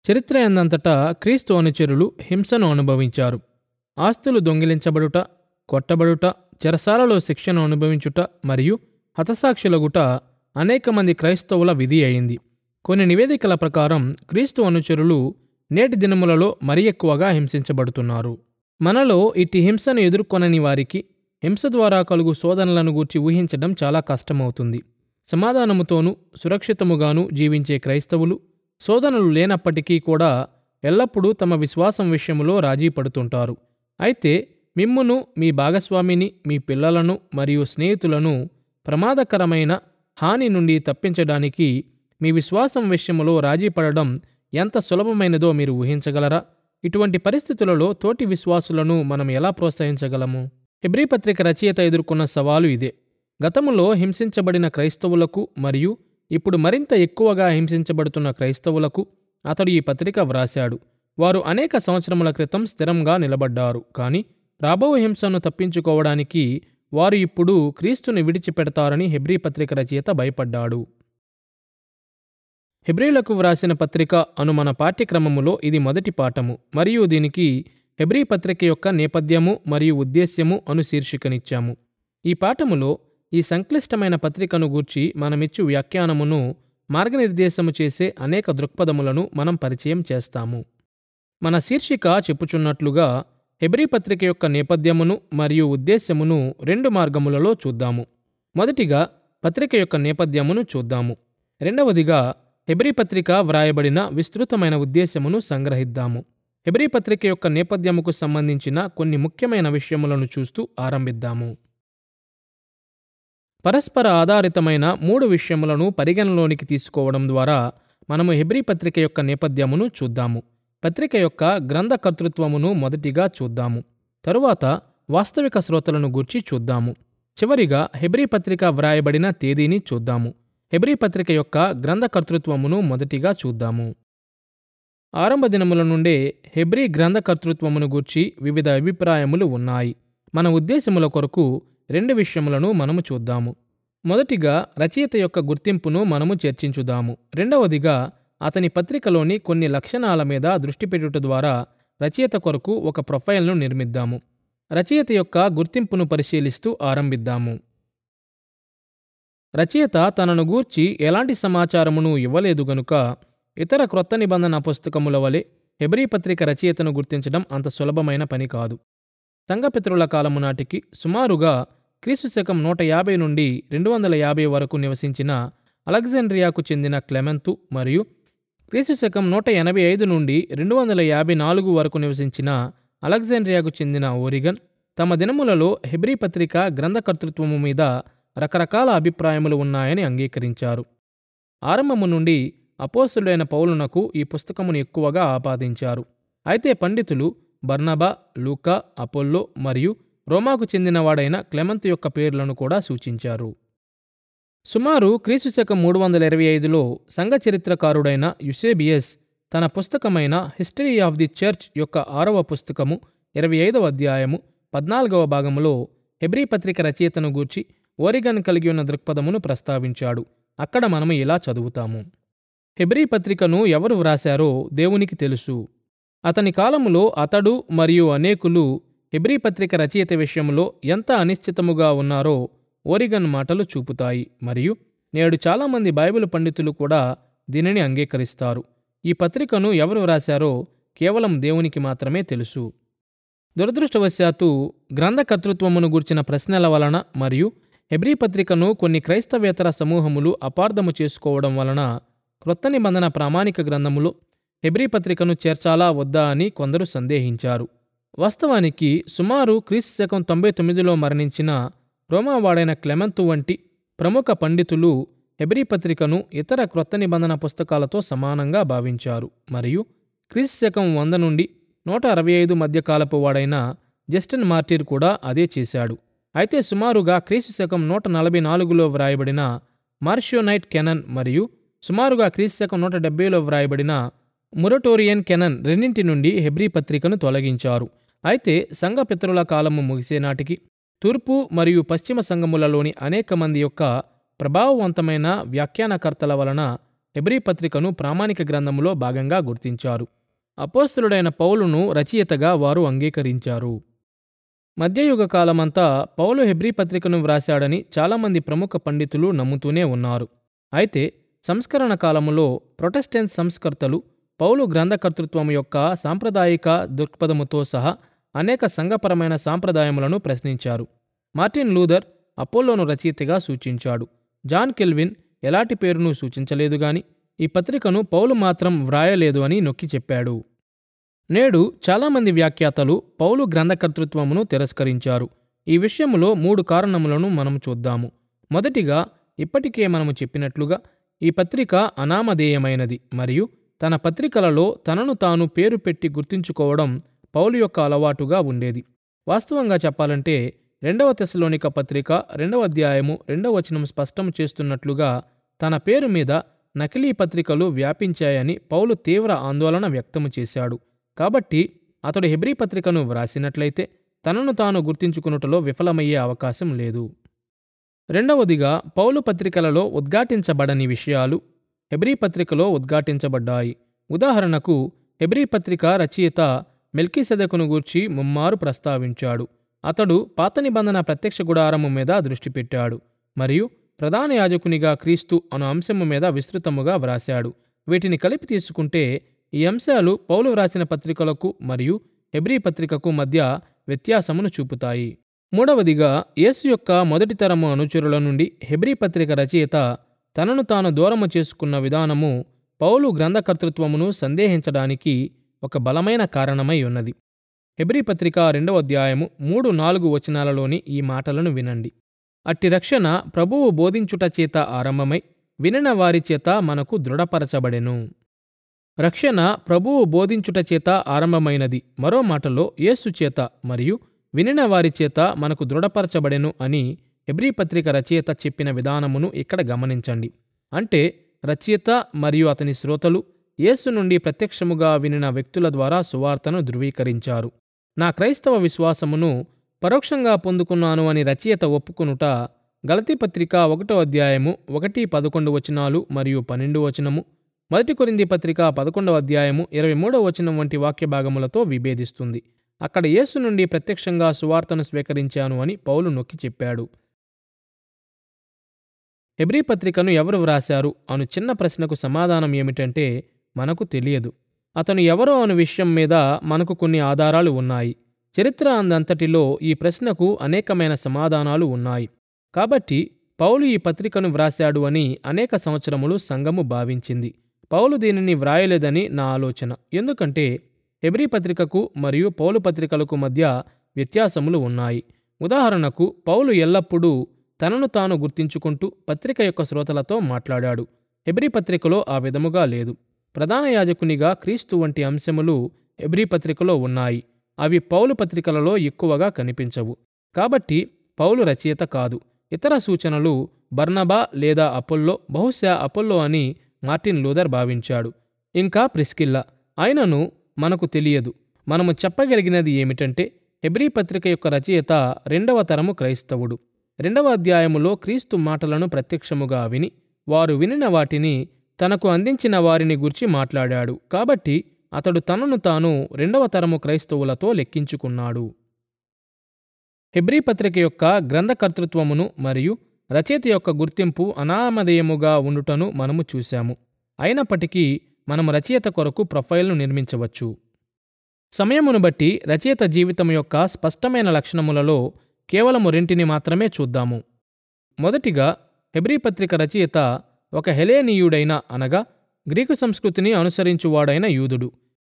చరిత్ర ఎందంతటా క్రీస్తు అనుచరులు హింసను అనుభవించారు ఆస్తులు దొంగిలించబడుట కొట్టబడుట చెరసాలలో శిక్షను అనుభవించుట మరియు హతసాక్షులగుట అనేక మంది క్రైస్తవుల విధి అయింది కొన్ని నివేదికల ప్రకారం క్రీస్తు అనుచరులు నేటి దినములలో మరి ఎక్కువగా హింసించబడుతున్నారు మనలో ఇట్టి హింసను ఎదుర్కొనని వారికి హింస ద్వారా కలుగు శోధనలను గూర్చి ఊహించడం చాలా కష్టమవుతుంది సమాధానముతోనూ సురక్షితముగాను జీవించే క్రైస్తవులు శోధనలు లేనప్పటికీ కూడా ఎల్లప్పుడూ తమ విశ్వాసం విషయంలో రాజీ పడుతుంటారు అయితే మిమ్మును మీ భాగస్వామిని మీ పిల్లలను మరియు స్నేహితులను ప్రమాదకరమైన హాని నుండి తప్పించడానికి మీ విశ్వాసం విషయంలో రాజీ పడడం ఎంత సులభమైనదో మీరు ఊహించగలరా ఇటువంటి పరిస్థితులలో తోటి విశ్వాసులను మనం ఎలా ప్రోత్సహించగలము హెబ్రీ పత్రిక రచయిత ఎదుర్కొన్న సవాలు ఇదే గతములో హింసించబడిన క్రైస్తవులకు మరియు ఇప్పుడు మరింత ఎక్కువగా హింసించబడుతున్న క్రైస్తవులకు అతడు ఈ పత్రిక వ్రాశాడు వారు అనేక సంవత్సరముల క్రితం స్థిరంగా నిలబడ్డారు కానీ రాబో హింసను తప్పించుకోవడానికి వారు ఇప్పుడు క్రీస్తుని విడిచిపెడతారని హెబ్రీ పత్రిక రచయిత భయపడ్డాడు హెబ్రీలకు వ్రాసిన పత్రిక అను మన పాఠ్యక్రమములో ఇది మొదటి పాఠము మరియు దీనికి హెబ్రీ పత్రిక యొక్క నేపథ్యము మరియు ఉద్దేశ్యము అను శీర్షికనిచ్చాము ఈ పాఠములో ఈ సంక్లిష్టమైన పత్రికను గూర్చి మనమిచ్చు వ్యాఖ్యానమును మార్గనిర్దేశము చేసే అనేక దృక్పథములను మనం పరిచయం చేస్తాము మన శీర్షిక చెప్పుచున్నట్లుగా హెబ్రీ పత్రిక యొక్క నేపథ్యమును మరియు ఉద్దేశ్యమును రెండు మార్గములలో చూద్దాము మొదటిగా పత్రిక యొక్క నేపథ్యమును చూద్దాము రెండవదిగా హెబ్రీ పత్రిక వ్రాయబడిన విస్తృతమైన ఉద్దేశమును సంగ్రహిద్దాము హెబ్రీ పత్రిక యొక్క నేపథ్యముకు సంబంధించిన కొన్ని ముఖ్యమైన విషయములను చూస్తూ ఆరంభిద్దాము పరస్పర ఆధారితమైన మూడు విషయములను పరిగణలోనికి తీసుకోవడం ద్వారా మనము హెబ్రీ పత్రిక యొక్క నేపథ్యమును చూద్దాము పత్రిక యొక్క గ్రంథ కర్తృత్వమును మొదటిగా చూద్దాము తరువాత వాస్తవిక శ్రోతలను గూర్చి చూద్దాము చివరిగా హెబ్రీ పత్రిక వ్రాయబడిన తేదీని చూద్దాము హెబ్రీ పత్రిక యొక్క గ్రంథ కర్తృత్వమును మొదటిగా చూద్దాము ఆరంభ దినముల నుండే హెబ్రీ గ్రంథ కర్తృత్వమును గూర్చి వివిధ అభిప్రాయములు ఉన్నాయి మన ఉద్దేశముల కొరకు రెండు విషయములను మనము చూద్దాము మొదటిగా రచయిత యొక్క గుర్తింపును మనము చర్చించుదాము రెండవదిగా అతని పత్రికలోని కొన్ని లక్షణాల మీద దృష్టి పెట్టుట ద్వారా రచయిత కొరకు ఒక ప్రొఫైల్ను నిర్మిద్దాము రచయిత యొక్క గుర్తింపును పరిశీలిస్తూ ఆరంభిద్దాము రచయిత తనను గూర్చి ఎలాంటి సమాచారమును ఇవ్వలేదు గనుక ఇతర క్రొత్త నిబంధన పుస్తకముల వలె హెబ్రీ పత్రిక రచయితను గుర్తించడం అంత సులభమైన పని కాదు సంఘపితరుల కాలము నాటికి సుమారుగా క్రీస్తు శకం నూట యాభై నుండి రెండు వందల యాభై వరకు నివసించిన అలెగ్జాండ్రియాకు చెందిన క్లెమెంతు మరియు క్రీస్తు శకం నూట ఎనభై ఐదు నుండి రెండు వందల యాభై నాలుగు వరకు నివసించిన అలెగ్జాండ్రియాకు చెందిన ఓరిగన్ తమ దినములలో హెబ్రీ పత్రిక గ్రంథకర్తృత్వము మీద రకరకాల అభిప్రాయములు ఉన్నాయని అంగీకరించారు ఆరంభము నుండి అపోస్తులైన పౌలునకు ఈ పుస్తకమును ఎక్కువగా ఆపాదించారు అయితే పండితులు బర్నబా లూకా అపోల్లో మరియు రోమాకు చెందినవాడైన క్లెమంత్ యొక్క పేర్లను కూడా సూచించారు సుమారు క్రీస్తు శకం మూడు వందల ఇరవై ఐదులో సంఘ చరిత్రకారుడైన యుసేబియస్ తన పుస్తకమైన హిస్టరీ ఆఫ్ ది చర్చ్ యొక్క ఆరవ పుస్తకము ఇరవై ఐదవ అధ్యాయము పద్నాలుగవ భాగములో హెబ్రీ పత్రిక రచయితను గూర్చి ఓరిగన్ కలిగి ఉన్న దృక్పథమును ప్రస్తావించాడు అక్కడ మనము ఇలా చదువుతాము హెబ్రీ పత్రికను ఎవరు వ్రాశారో దేవునికి తెలుసు అతని కాలములో అతడు మరియు అనేకులు హెబ్రీ పత్రిక రచయిత విషయంలో ఎంత అనిశ్చితముగా ఉన్నారో ఓరిగన్ మాటలు చూపుతాయి మరియు నేడు చాలామంది బైబిల్ పండితులు కూడా దీనిని అంగీకరిస్తారు ఈ పత్రికను ఎవరు వ్రాశారో కేవలం దేవునికి మాత్రమే తెలుసు దురదృష్టవశాత్తు గ్రంథకర్తృత్వమును గూర్చిన ప్రశ్నల వలన మరియు హెబ్రీ పత్రికను కొన్ని క్రైస్తవేతర సమూహములు అపార్థము చేసుకోవడం వలన క్రొత్త నిబంధన ప్రామాణిక గ్రంథములో హెబ్రీ పత్రికను చేర్చాలా వద్దా అని కొందరు సందేహించారు వాస్తవానికి సుమారు క్రీస్తు శకం తొంభై తొమ్మిదిలో మరణించిన రోమావాడైన క్లెమెంతు వంటి ప్రముఖ పండితులు హెబ్రీ పత్రికను ఇతర క్రొత్త నిబంధన పుస్తకాలతో సమానంగా భావించారు మరియు క్రీస్తు శకం వంద నుండి నూట అరవై ఐదు మధ్యకాలపు వాడైన జస్టిన్ మార్టిర్ కూడా అదే చేశాడు అయితే సుమారుగా క్రీస్తు శకం నూట నలభై నాలుగులో వ్రాయబడిన మార్షియోనైట్ కెనన్ మరియు సుమారుగా క్రీస్తు శకం నూట డెబ్బైలో వ్రాయబడిన మురటోరియన్ కెనన్ రెండింటి నుండి హెబ్రీ పత్రికను తొలగించారు అయితే సంఘ పితరుల కాలము ముగిసే నాటికి తూర్పు మరియు పశ్చిమ సంఘములలోని అనేక మంది యొక్క ప్రభావవంతమైన వ్యాఖ్యానకర్తల వలన హెబ్రీ పత్రికను ప్రామాణిక గ్రంథములో భాగంగా గుర్తించారు అపోస్తులుడైన పౌలును రచయితగా వారు అంగీకరించారు మధ్యయుగ కాలమంతా పౌలు హెబ్రీ పత్రికను వ్రాశాడని చాలామంది ప్రముఖ పండితులు నమ్ముతూనే ఉన్నారు అయితే సంస్కరణ కాలములో ప్రొటెస్టెంట్ సంస్కర్తలు పౌలు గ్రంథకర్తృత్వం యొక్క సాంప్రదాయిక దృక్పథముతో సహా అనేక సంఘపరమైన సాంప్రదాయములను ప్రశ్నించారు మార్టిన్ లూథర్ అపోలోను రచయితగా సూచించాడు జాన్ కెల్విన్ ఎలాంటి పేరును సూచించలేదు గాని ఈ పత్రికను పౌలు మాత్రం వ్రాయలేదు అని నొక్కి చెప్పాడు నేడు చాలామంది వ్యాఖ్యాతలు పౌలు గ్రంథకర్తృత్వమును తిరస్కరించారు ఈ విషయములో మూడు కారణములను మనం చూద్దాము మొదటిగా ఇప్పటికే మనము చెప్పినట్లుగా ఈ పత్రిక అనామధేయమైనది మరియు తన పత్రికలలో తనను తాను పేరు పెట్టి గుర్తించుకోవడం పౌలు యొక్క అలవాటుగా ఉండేది వాస్తవంగా చెప్పాలంటే రెండవ తెశలోనిక పత్రిక రెండవ అధ్యాయము రెండవ వచనం స్పష్టం చేస్తున్నట్లుగా తన పేరు మీద నకిలీ పత్రికలు వ్యాపించాయని పౌలు తీవ్ర ఆందోళన వ్యక్తము చేశాడు కాబట్టి అతడు హెబ్రీ పత్రికను వ్రాసినట్లయితే తనను తాను గుర్తించుకున్నటలో విఫలమయ్యే అవకాశం లేదు రెండవదిగా పౌలు పత్రికలలో ఉద్ఘాటించబడని విషయాలు హెబ్రీ పత్రికలో ఉద్ఘాటించబడ్డాయి ఉదాహరణకు హెబ్రీ పత్రిక రచయిత మెల్కీసెదకును గూర్చి ముమ్మారు ప్రస్తావించాడు అతడు పాత నిబంధన ప్రత్యక్ష గుడారము మీద దృష్టి పెట్టాడు మరియు ప్రధాన యాజకునిగా క్రీస్తు అను అంశము మీద విస్తృతముగా వ్రాశాడు వీటిని కలిపి తీసుకుంటే ఈ అంశాలు పౌలు వ్రాసిన పత్రికలకు మరియు హెబ్రీ పత్రికకు మధ్య వ్యత్యాసమును చూపుతాయి మూడవదిగా యేసు యొక్క మొదటి తరము అనుచరుల నుండి హెబ్రీ పత్రిక రచయిత తనను తాను దూరము చేసుకున్న విధానము పౌలు గ్రంథకర్తృత్వమును సందేహించడానికి ఒక బలమైన కారణమై ఉన్నది హెబ్రీ పత్రిక రెండవ అధ్యాయము మూడు నాలుగు వచనాలలోని ఈ మాటలను వినండి అట్టి రక్షణ ప్రభువు బోధించుట చేత ఆరంభమై వినిన వారి చేత మనకు దృఢపరచబడెను రక్షణ ప్రభువు బోధించుట చేత ఆరంభమైనది మరో మాటలో యేసు చేత మరియు వినిన వారి చేత మనకు దృఢపరచబడెను అని హెబ్రీ పత్రిక రచయిత చెప్పిన విధానమును ఇక్కడ గమనించండి అంటే రచయిత మరియు అతని శ్రోతలు యేసు నుండి ప్రత్యక్షముగా వినిన వ్యక్తుల ద్వారా సువార్తను ధృవీకరించారు నా క్రైస్తవ విశ్వాసమును పరోక్షంగా పొందుకున్నాను అని రచయిత ఒప్పుకొనుట గలతీ పత్రిక ఒకటో అధ్యాయము ఒకటి పదకొండు వచనాలు మరియు పన్నెండు వచనము మొదటి కొరింది పత్రిక పదకొండవ అధ్యాయము ఇరవై మూడవ వచనం వంటి వాక్య భాగములతో విభేదిస్తుంది అక్కడ యేసు నుండి ప్రత్యక్షంగా సువార్తను స్వీకరించాను అని పౌలు నొక్కి చెప్పాడు హెబ్రీ పత్రికను ఎవరు వ్రాశారు అను చిన్న ప్రశ్నకు సమాధానం ఏమిటంటే మనకు తెలియదు అతను ఎవరో అను విషయం మీద మనకు కొన్ని ఆధారాలు ఉన్నాయి చరిత్ర అందంతటిలో ఈ ప్రశ్నకు అనేకమైన సమాధానాలు ఉన్నాయి కాబట్టి పౌలు ఈ పత్రికను వ్రాశాడు అని అనేక సంవత్సరములు సంఘము భావించింది పౌలు దీనిని వ్రాయలేదని నా ఆలోచన ఎందుకంటే హెబ్రీ పత్రికకు మరియు పౌలు పత్రికలకు మధ్య వ్యత్యాసములు ఉన్నాయి ఉదాహరణకు పౌలు ఎల్లప్పుడూ తనను తాను గుర్తించుకుంటూ పత్రిక యొక్క శ్రోతలతో మాట్లాడాడు హెబ్రీ పత్రికలో ఆ విధముగా లేదు ప్రధాన యాజకునిగా క్రీస్తు వంటి అంశములు హెబ్రీ పత్రికలో ఉన్నాయి అవి పౌలు పత్రికలలో ఎక్కువగా కనిపించవు కాబట్టి పౌలు రచయిత కాదు ఇతర సూచనలు బర్నబా లేదా అపోల్లో బహుశా అపోల్లో అని మార్టిన్ లూథర్ భావించాడు ఇంకా ప్రిస్కిల్లా ఆయనను మనకు తెలియదు మనము చెప్పగలిగినది ఏమిటంటే హెబ్రీ పత్రిక యొక్క రచయిత రెండవ తరము క్రైస్తవుడు రెండవ అధ్యాయములో క్రీస్తు మాటలను ప్రత్యక్షముగా విని వారు వినిన వాటిని తనకు అందించిన వారిని గురించి మాట్లాడాడు కాబట్టి అతడు తనను తాను రెండవ తరము క్రైస్తవులతో లెక్కించుకున్నాడు హెబ్రీ పత్రిక యొక్క గ్రంథకర్తృత్వమును మరియు రచయిత యొక్క గుర్తింపు అనామధేయముగా ఉండుటను మనము చూశాము అయినప్పటికీ మనము రచయిత కొరకు ప్రొఫైల్ను నిర్మించవచ్చు సమయమును బట్టి రచయిత జీవితం యొక్క స్పష్టమైన లక్షణములలో కేవలము రెంటిని మాత్రమే చూద్దాము మొదటిగా హెబ్రీ పత్రిక రచయిత ఒక హెలేనీయుడైన అనగా గ్రీకు సంస్కృతిని అనుసరించువాడైన యూదుడు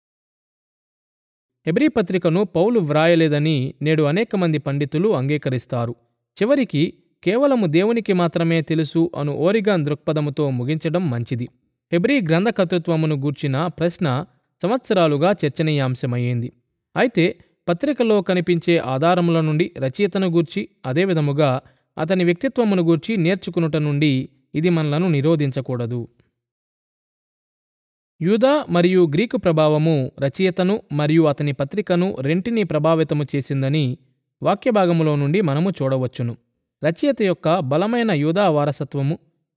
హెబ్రీ పత్రికను పౌలు వ్రాయలేదని నేడు అనేక మంది పండితులు అంగీకరిస్తారు చివరికి కేవలము దేవునికి మాత్రమే తెలుసు అను ఓరిగాన్ దృక్పథముతో ముగించడం మంచిది హెబ్రీ గ్రంథకర్తృత్వమును గూర్చిన ప్రశ్న సంవత్సరాలుగా చర్చనీయాంశమయ్యింది అయితే పత్రికలో కనిపించే ఆధారముల నుండి రచయితను గూర్చి అదేవిధముగా అతని వ్యక్తిత్వమును గూర్చి నేర్చుకునుట నుండి ఇది మనలను నిరోధించకూడదు యూదా మరియు గ్రీకు ప్రభావము రచయితను మరియు అతని పత్రికను రెంటిని ప్రభావితము చేసిందని వాక్యభాగములో నుండి మనము చూడవచ్చును రచయిత యొక్క బలమైన యూదా వారసత్వము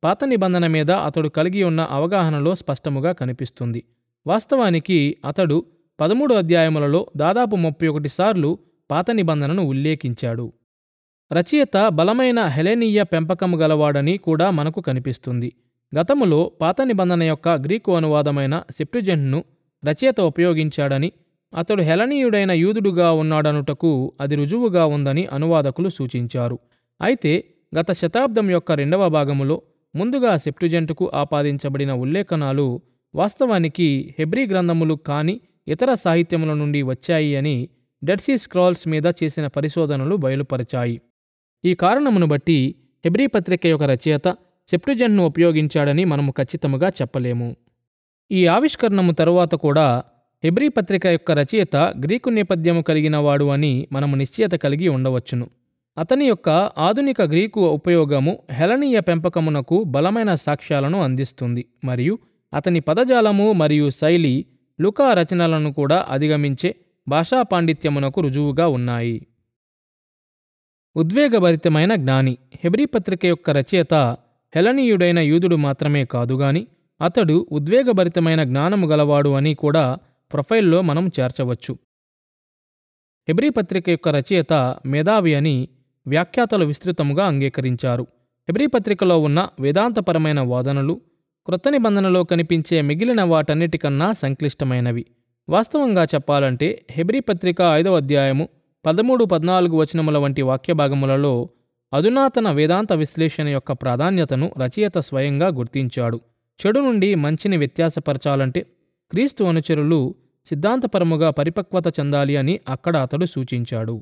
పాత నిబంధన మీద అతడు కలిగి ఉన్న అవగాహనలో స్పష్టముగా కనిపిస్తుంది వాస్తవానికి అతడు పదమూడు అధ్యాయములలో దాదాపు ముప్పై ఒకటి సార్లు పాత నిబంధనను ఉల్లేఖించాడు రచయిత బలమైన హెలెనీయ పెంపకము గలవాడని కూడా మనకు కనిపిస్తుంది గతములో పాత నిబంధన యొక్క గ్రీకు అనువాదమైన సెప్టుజెంట్ను రచయిత ఉపయోగించాడని అతడు హెలనీయుడైన యూదుడుగా ఉన్నాడనుటకు అది రుజువుగా ఉందని అనువాదకులు సూచించారు అయితే గత శతాబ్దం యొక్క రెండవ భాగములో ముందుగా సెప్టుజెంట్కు ఆపాదించబడిన ఉల్లేఖనాలు వాస్తవానికి హెబ్రీ గ్రంథములు కాని ఇతర సాహిత్యముల నుండి వచ్చాయి అని డెడ్సీ స్క్రాల్స్ మీద చేసిన పరిశోధనలు బయలుపరిచాయి ఈ కారణమును బట్టి హెబ్రీ పత్రిక యొక్క రచయిత సెప్టుజెంట్ను ఉపయోగించాడని మనము ఖచ్చితముగా చెప్పలేము ఈ ఆవిష్కరణము తరువాత కూడా హెబ్రీ పత్రిక యొక్క రచయిత గ్రీకు నేపథ్యము కలిగిన వాడు అని మనము నిశ్చయత కలిగి ఉండవచ్చును అతని యొక్క ఆధునిక గ్రీకు ఉపయోగము హెలనీయ పెంపకమునకు బలమైన సాక్ష్యాలను అందిస్తుంది మరియు అతని పదజాలము మరియు శైలి లుకా రచనలను కూడా అధిగమించే భాషా పాండిత్యమునకు రుజువుగా ఉన్నాయి ఉద్వేగభరితమైన జ్ఞాని హెబ్రీ పత్రిక యొక్క రచయిత హెలనీయుడైన యూదుడు మాత్రమే కాదుగాని అతడు ఉద్వేగభరితమైన జ్ఞానము గలవాడు అని కూడా ప్రొఫైల్లో మనం చేర్చవచ్చు హెబ్రీ పత్రిక యొక్క రచయిత మేధావి అని వ్యాఖ్యాతలు విస్తృతముగా అంగీకరించారు హెబ్రీ పత్రికలో ఉన్న వేదాంతపరమైన వాదనలు క్రొత్త నిబంధనలో కనిపించే మిగిలిన వాటన్నిటికన్నా సంక్లిష్టమైనవి వాస్తవంగా చెప్పాలంటే హెబ్రీ పత్రిక ఐదవ అధ్యాయము పదమూడు పద్నాలుగు వచనముల వంటి వాక్యభాగములలో అధునాతన వేదాంత విశ్లేషణ యొక్క ప్రాధాన్యతను రచయిత స్వయంగా గుర్తించాడు చెడు నుండి మంచిని వ్యత్యాసపరచాలంటే క్రీస్తు అనుచరులు సిద్ధాంతపరముగా పరిపక్వత చెందాలి అని అక్కడ అతడు సూచించాడు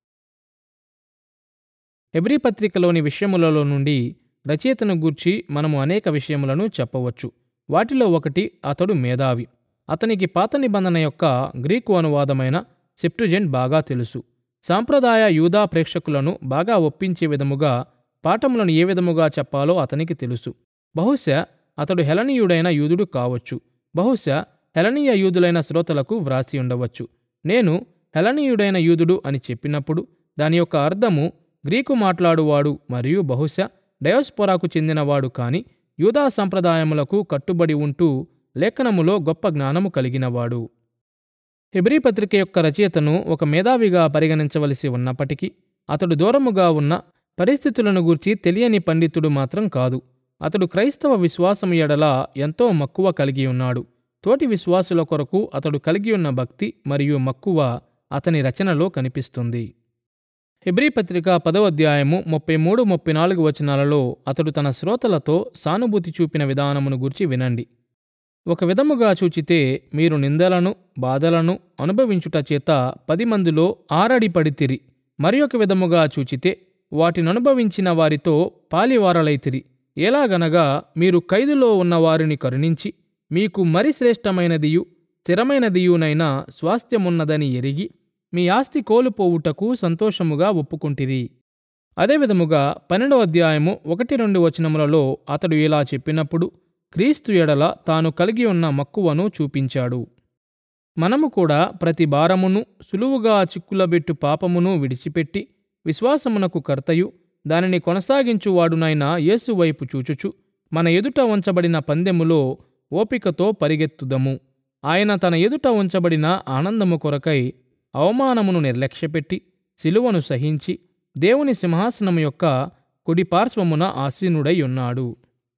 హెబ్రీ పత్రికలోని విషయములలో నుండి రచయితను గూర్చి మనము అనేక విషయములను చెప్పవచ్చు వాటిలో ఒకటి అతడు మేధావి అతనికి పాత నిబంధన యొక్క గ్రీకు అనువాదమైన సెప్టుజెంట్ బాగా తెలుసు సాంప్రదాయ యూదా ప్రేక్షకులను బాగా ఒప్పించే విధముగా పాఠములను ఏ విధముగా చెప్పాలో అతనికి తెలుసు బహుశా అతడు హెలనీయుడైన యూదుడు కావచ్చు బహుశా హెలనీయ యూదులైన శ్రోతలకు వ్రాసి ఉండవచ్చు నేను హెలనీయుడైన యూదుడు అని చెప్పినప్పుడు దాని యొక్క అర్థము గ్రీకు మాట్లాడువాడు మరియు బహుశా డయోస్పొరాకు చెందినవాడు కాని యూదా సంప్రదాయములకు కట్టుబడి ఉంటూ లేఖనములో గొప్ప జ్ఞానము కలిగినవాడు హెబ్రీ పత్రిక యొక్క రచయితను ఒక మేధావిగా పరిగణించవలసి ఉన్నప్పటికీ అతడు దూరముగా ఉన్న పరిస్థితులను గూర్చి తెలియని పండితుడు మాత్రం కాదు అతడు క్రైస్తవ విశ్వాసము ఎడల ఎంతో మక్కువ కలిగి ఉన్నాడు తోటి విశ్వాసుల కొరకు అతడు కలిగి ఉన్న భక్తి మరియు మక్కువ అతని రచనలో కనిపిస్తుంది హెబ్రీ పత్రిక పదవ అధ్యాయము ముప్పై మూడు ముప్పై నాలుగు వచనాలలో అతడు తన శ్రోతలతో సానుభూతి చూపిన విధానమును గురించి వినండి ఒక విధముగా చూచితే మీరు నిందలను బాధలను అనుభవించుట చేత పది మందిలో ఆరడి పడితిరి మరి ఒక విధముగా చూచితే వాటిననుభవించిన వారితో పాలివారలైతిరి ఎలాగనగా మీరు ఖైదులో ఉన్న వారిని కరుణించి మీకు మరి శ్రేష్టమైనదియు స్థిరమైనదియునైన స్వాస్థ్యమున్నదని ఎరిగి మీ ఆస్తి కోల్పోవుటకు సంతోషముగా ఒప్పుకుంటిరి అదేవిధముగా పన్నెండవ అధ్యాయము ఒకటి రెండు వచనములలో అతడు ఇలా చెప్పినప్పుడు క్రీస్తు ఎడల తాను కలిగి ఉన్న మక్కువను చూపించాడు మనము కూడా ప్రతి భారమును సులువుగా చిక్కులబెట్టు పాపమును విడిచిపెట్టి విశ్వాసమునకు కర్తయు దానిని కొనసాగించువాడునైన యేసు వైపు చూచుచు మన ఎదుట ఉంచబడిన పందెములో ఓపికతో పరిగెత్తుదము ఆయన తన ఎదుట ఉంచబడిన ఆనందము కొరకై అవమానమును నిర్లక్ష్యపెట్టి శిలువను సహించి దేవుని సింహాసనము యొక్క కుడి పార్శ్వమున ఆసీనుడై ఉన్నాడు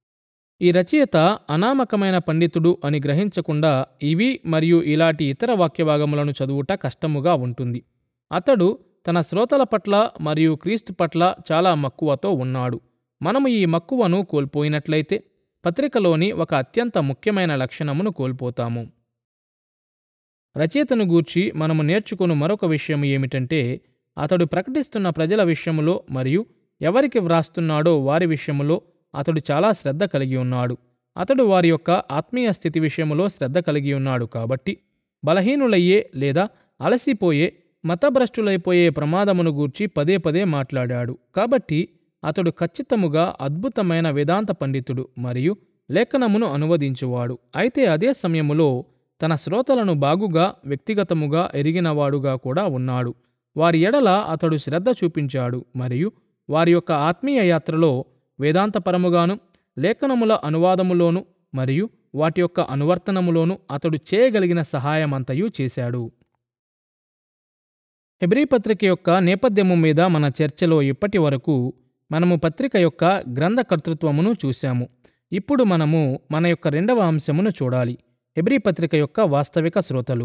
ఈ రచయిత అనామకమైన పండితుడు అని గ్రహించకుండా ఇవి మరియు ఇలాంటి ఇతర వాక్యభాగములను చదువుట కష్టముగా ఉంటుంది అతడు తన శ్రోతల పట్ల మరియు క్రీస్తు పట్ల చాలా మక్కువతో ఉన్నాడు మనము ఈ మక్కువను కోల్పోయినట్లయితే పత్రికలోని ఒక అత్యంత ముఖ్యమైన లక్షణమును కోల్పోతాము రచయితను గూర్చి మనము నేర్చుకుని మరొక విషయం ఏమిటంటే అతడు ప్రకటిస్తున్న ప్రజల విషయములో మరియు ఎవరికి వ్రాస్తున్నాడో వారి విషయములో అతడు చాలా శ్రద్ధ కలిగి ఉన్నాడు అతడు వారి యొక్క ఆత్మీయ స్థితి విషయములో శ్రద్ధ కలిగి ఉన్నాడు కాబట్టి బలహీనులయ్యే లేదా అలసిపోయే మతభ్రష్టులైపోయే ప్రమాదమును గూర్చి పదే పదే మాట్లాడాడు కాబట్టి అతడు ఖచ్చితముగా అద్భుతమైన వేదాంత పండితుడు మరియు లేఖనమును అనువదించువాడు అయితే అదే సమయములో తన శ్రోతలను బాగుగా వ్యక్తిగతముగా ఎరిగినవాడుగా కూడా ఉన్నాడు వారి ఎడల అతడు శ్రద్ధ చూపించాడు మరియు వారి యొక్క ఆత్మీయ యాత్రలో వేదాంతపరముగాను లేఖనముల అనువాదములోను మరియు వాటి యొక్క అనువర్తనములోను అతడు చేయగలిగిన సహాయమంతయు చేశాడు హెబ్రీ పత్రిక యొక్క నేపథ్యము మీద మన చర్చలో ఇప్పటి వరకు మనము పత్రిక యొక్క గ్రంథకర్తృత్వమును చూశాము ఇప్పుడు మనము మన యొక్క రెండవ అంశమును చూడాలి హెబ్రీ పత్రిక యొక్క వాస్తవిక శ్రోతలు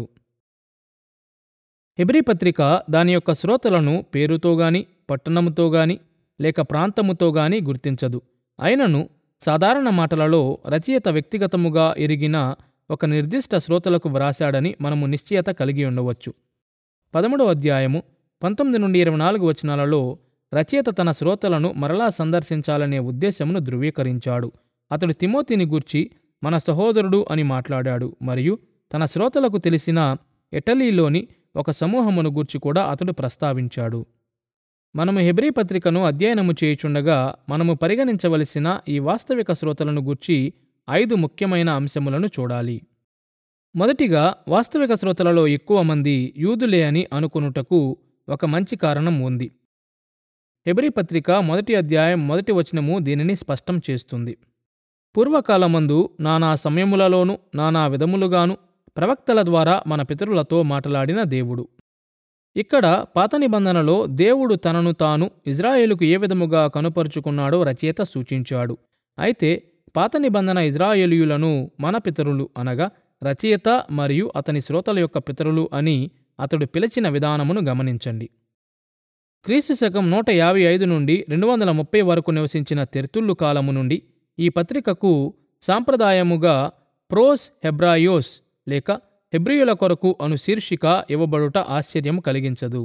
హెబ్రీ పత్రిక దాని యొక్క శ్రోతలను పేరుతో గాని పట్టణముతో గాని లేక ప్రాంతముతో గాని గుర్తించదు అయినను సాధారణ మాటలలో రచయిత వ్యక్తిగతముగా ఎరిగిన ఒక నిర్దిష్ట శ్రోతలకు వ్రాశాడని మనము నిశ్చయత కలిగి ఉండవచ్చు పదమూడవ అధ్యాయము పంతొమ్మిది నుండి ఇరవై నాలుగు వచనాలలో రచయిత తన శ్రోతలను మరలా సందర్శించాలనే ఉద్దేశమును ధృవీకరించాడు అతడు తిమోతిని గూర్చి మన సహోదరుడు అని మాట్లాడాడు మరియు తన శ్రోతలకు తెలిసిన ఇటలీలోని ఒక సమూహమును గూర్చి కూడా అతడు ప్రస్తావించాడు మనము హెబ్రీ పత్రికను అధ్యయనము చేయుచుండగా మనము పరిగణించవలసిన ఈ వాస్తవిక శ్రోతలను గూర్చి ఐదు ముఖ్యమైన అంశములను చూడాలి మొదటిగా వాస్తవిక శ్రోతలలో ఎక్కువ మంది యూదులే అని అనుకొనుటకు ఒక మంచి కారణం ఉంది హెబ్రీ పత్రిక మొదటి అధ్యాయం మొదటి వచనము దీనిని స్పష్టం చేస్తుంది పూర్వకాలమందు నానా సమయములలోనూ నానా విధములుగాను ప్రవక్తల ద్వారా మన పితరులతో మాట్లాడిన దేవుడు ఇక్కడ పాత నిబంధనలో దేవుడు తనను తాను ఇజ్రాయేలుకు ఏ విధముగా కనుపరుచుకున్నాడో రచయిత సూచించాడు అయితే పాత నిబంధన ఇజ్రాయేలీయులను మన పితరులు అనగా రచయిత మరియు అతని శ్రోతల యొక్క పితరులు అని అతడు పిలిచిన విధానమును గమనించండి క్రీస్తు శకం నూట యాభై ఐదు నుండి రెండు వందల ముప్పై వరకు నివసించిన తెర్తుళ్ళు కాలము నుండి ఈ పత్రికకు సాంప్రదాయముగా ప్రోస్ హెబ్రాయోస్ లేక హెబ్రియుల కొరకు అను శీర్షిక ఇవ్వబడుట ఆశ్చర్యం కలిగించదు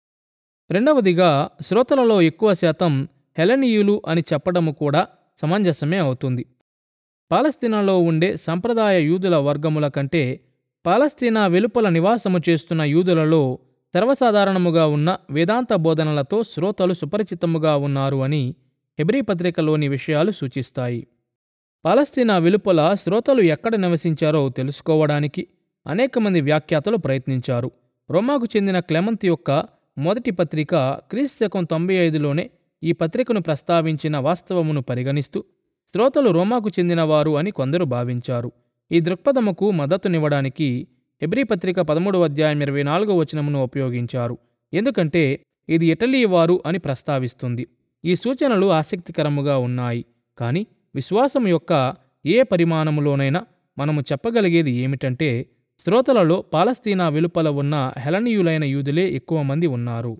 రెండవదిగా శ్రోతలలో ఎక్కువ శాతం హెలనీయులు అని చెప్పడము కూడా సమంజసమే అవుతుంది పాలస్తీనాలో ఉండే సంప్రదాయ యూదుల వర్గముల కంటే పాలస్తీనా వెలుపల నివాసము చేస్తున్న యూదులలో సర్వసాధారణముగా ఉన్న వేదాంత బోధనలతో శ్రోతలు సుపరిచితముగా ఉన్నారు అని హెబ్రీ పత్రికలోని విషయాలు సూచిస్తాయి పాలస్తీనా వెలుపల శ్రోతలు ఎక్కడ నివసించారో తెలుసుకోవడానికి అనేక మంది వ్యాఖ్యాతలు ప్రయత్నించారు రోమాకు చెందిన క్లెమంత్ యొక్క మొదటి పత్రిక క్రీస్తకం తొంభై ఐదులోనే ఈ పత్రికను ప్రస్తావించిన వాస్తవమును పరిగణిస్తూ శ్రోతలు రోమాకు చెందినవారు అని కొందరు భావించారు ఈ దృక్పథముకు మద్దతునివ్వడానికి హెబ్రీ పత్రిక పదమూడవ అధ్యాయం ఇరవై నాలుగో వచనమును ఉపయోగించారు ఎందుకంటే ఇది ఇటలీ వారు అని ప్రస్తావిస్తుంది ఈ సూచనలు ఆసక్తికరముగా ఉన్నాయి కానీ విశ్వాసం యొక్క ఏ పరిమాణములోనైనా మనము చెప్పగలిగేది ఏమిటంటే శ్రోతలలో పాలస్తీనా వెలుపల ఉన్న హెలనీయులైన యూదులే ఎక్కువ మంది ఉన్నారు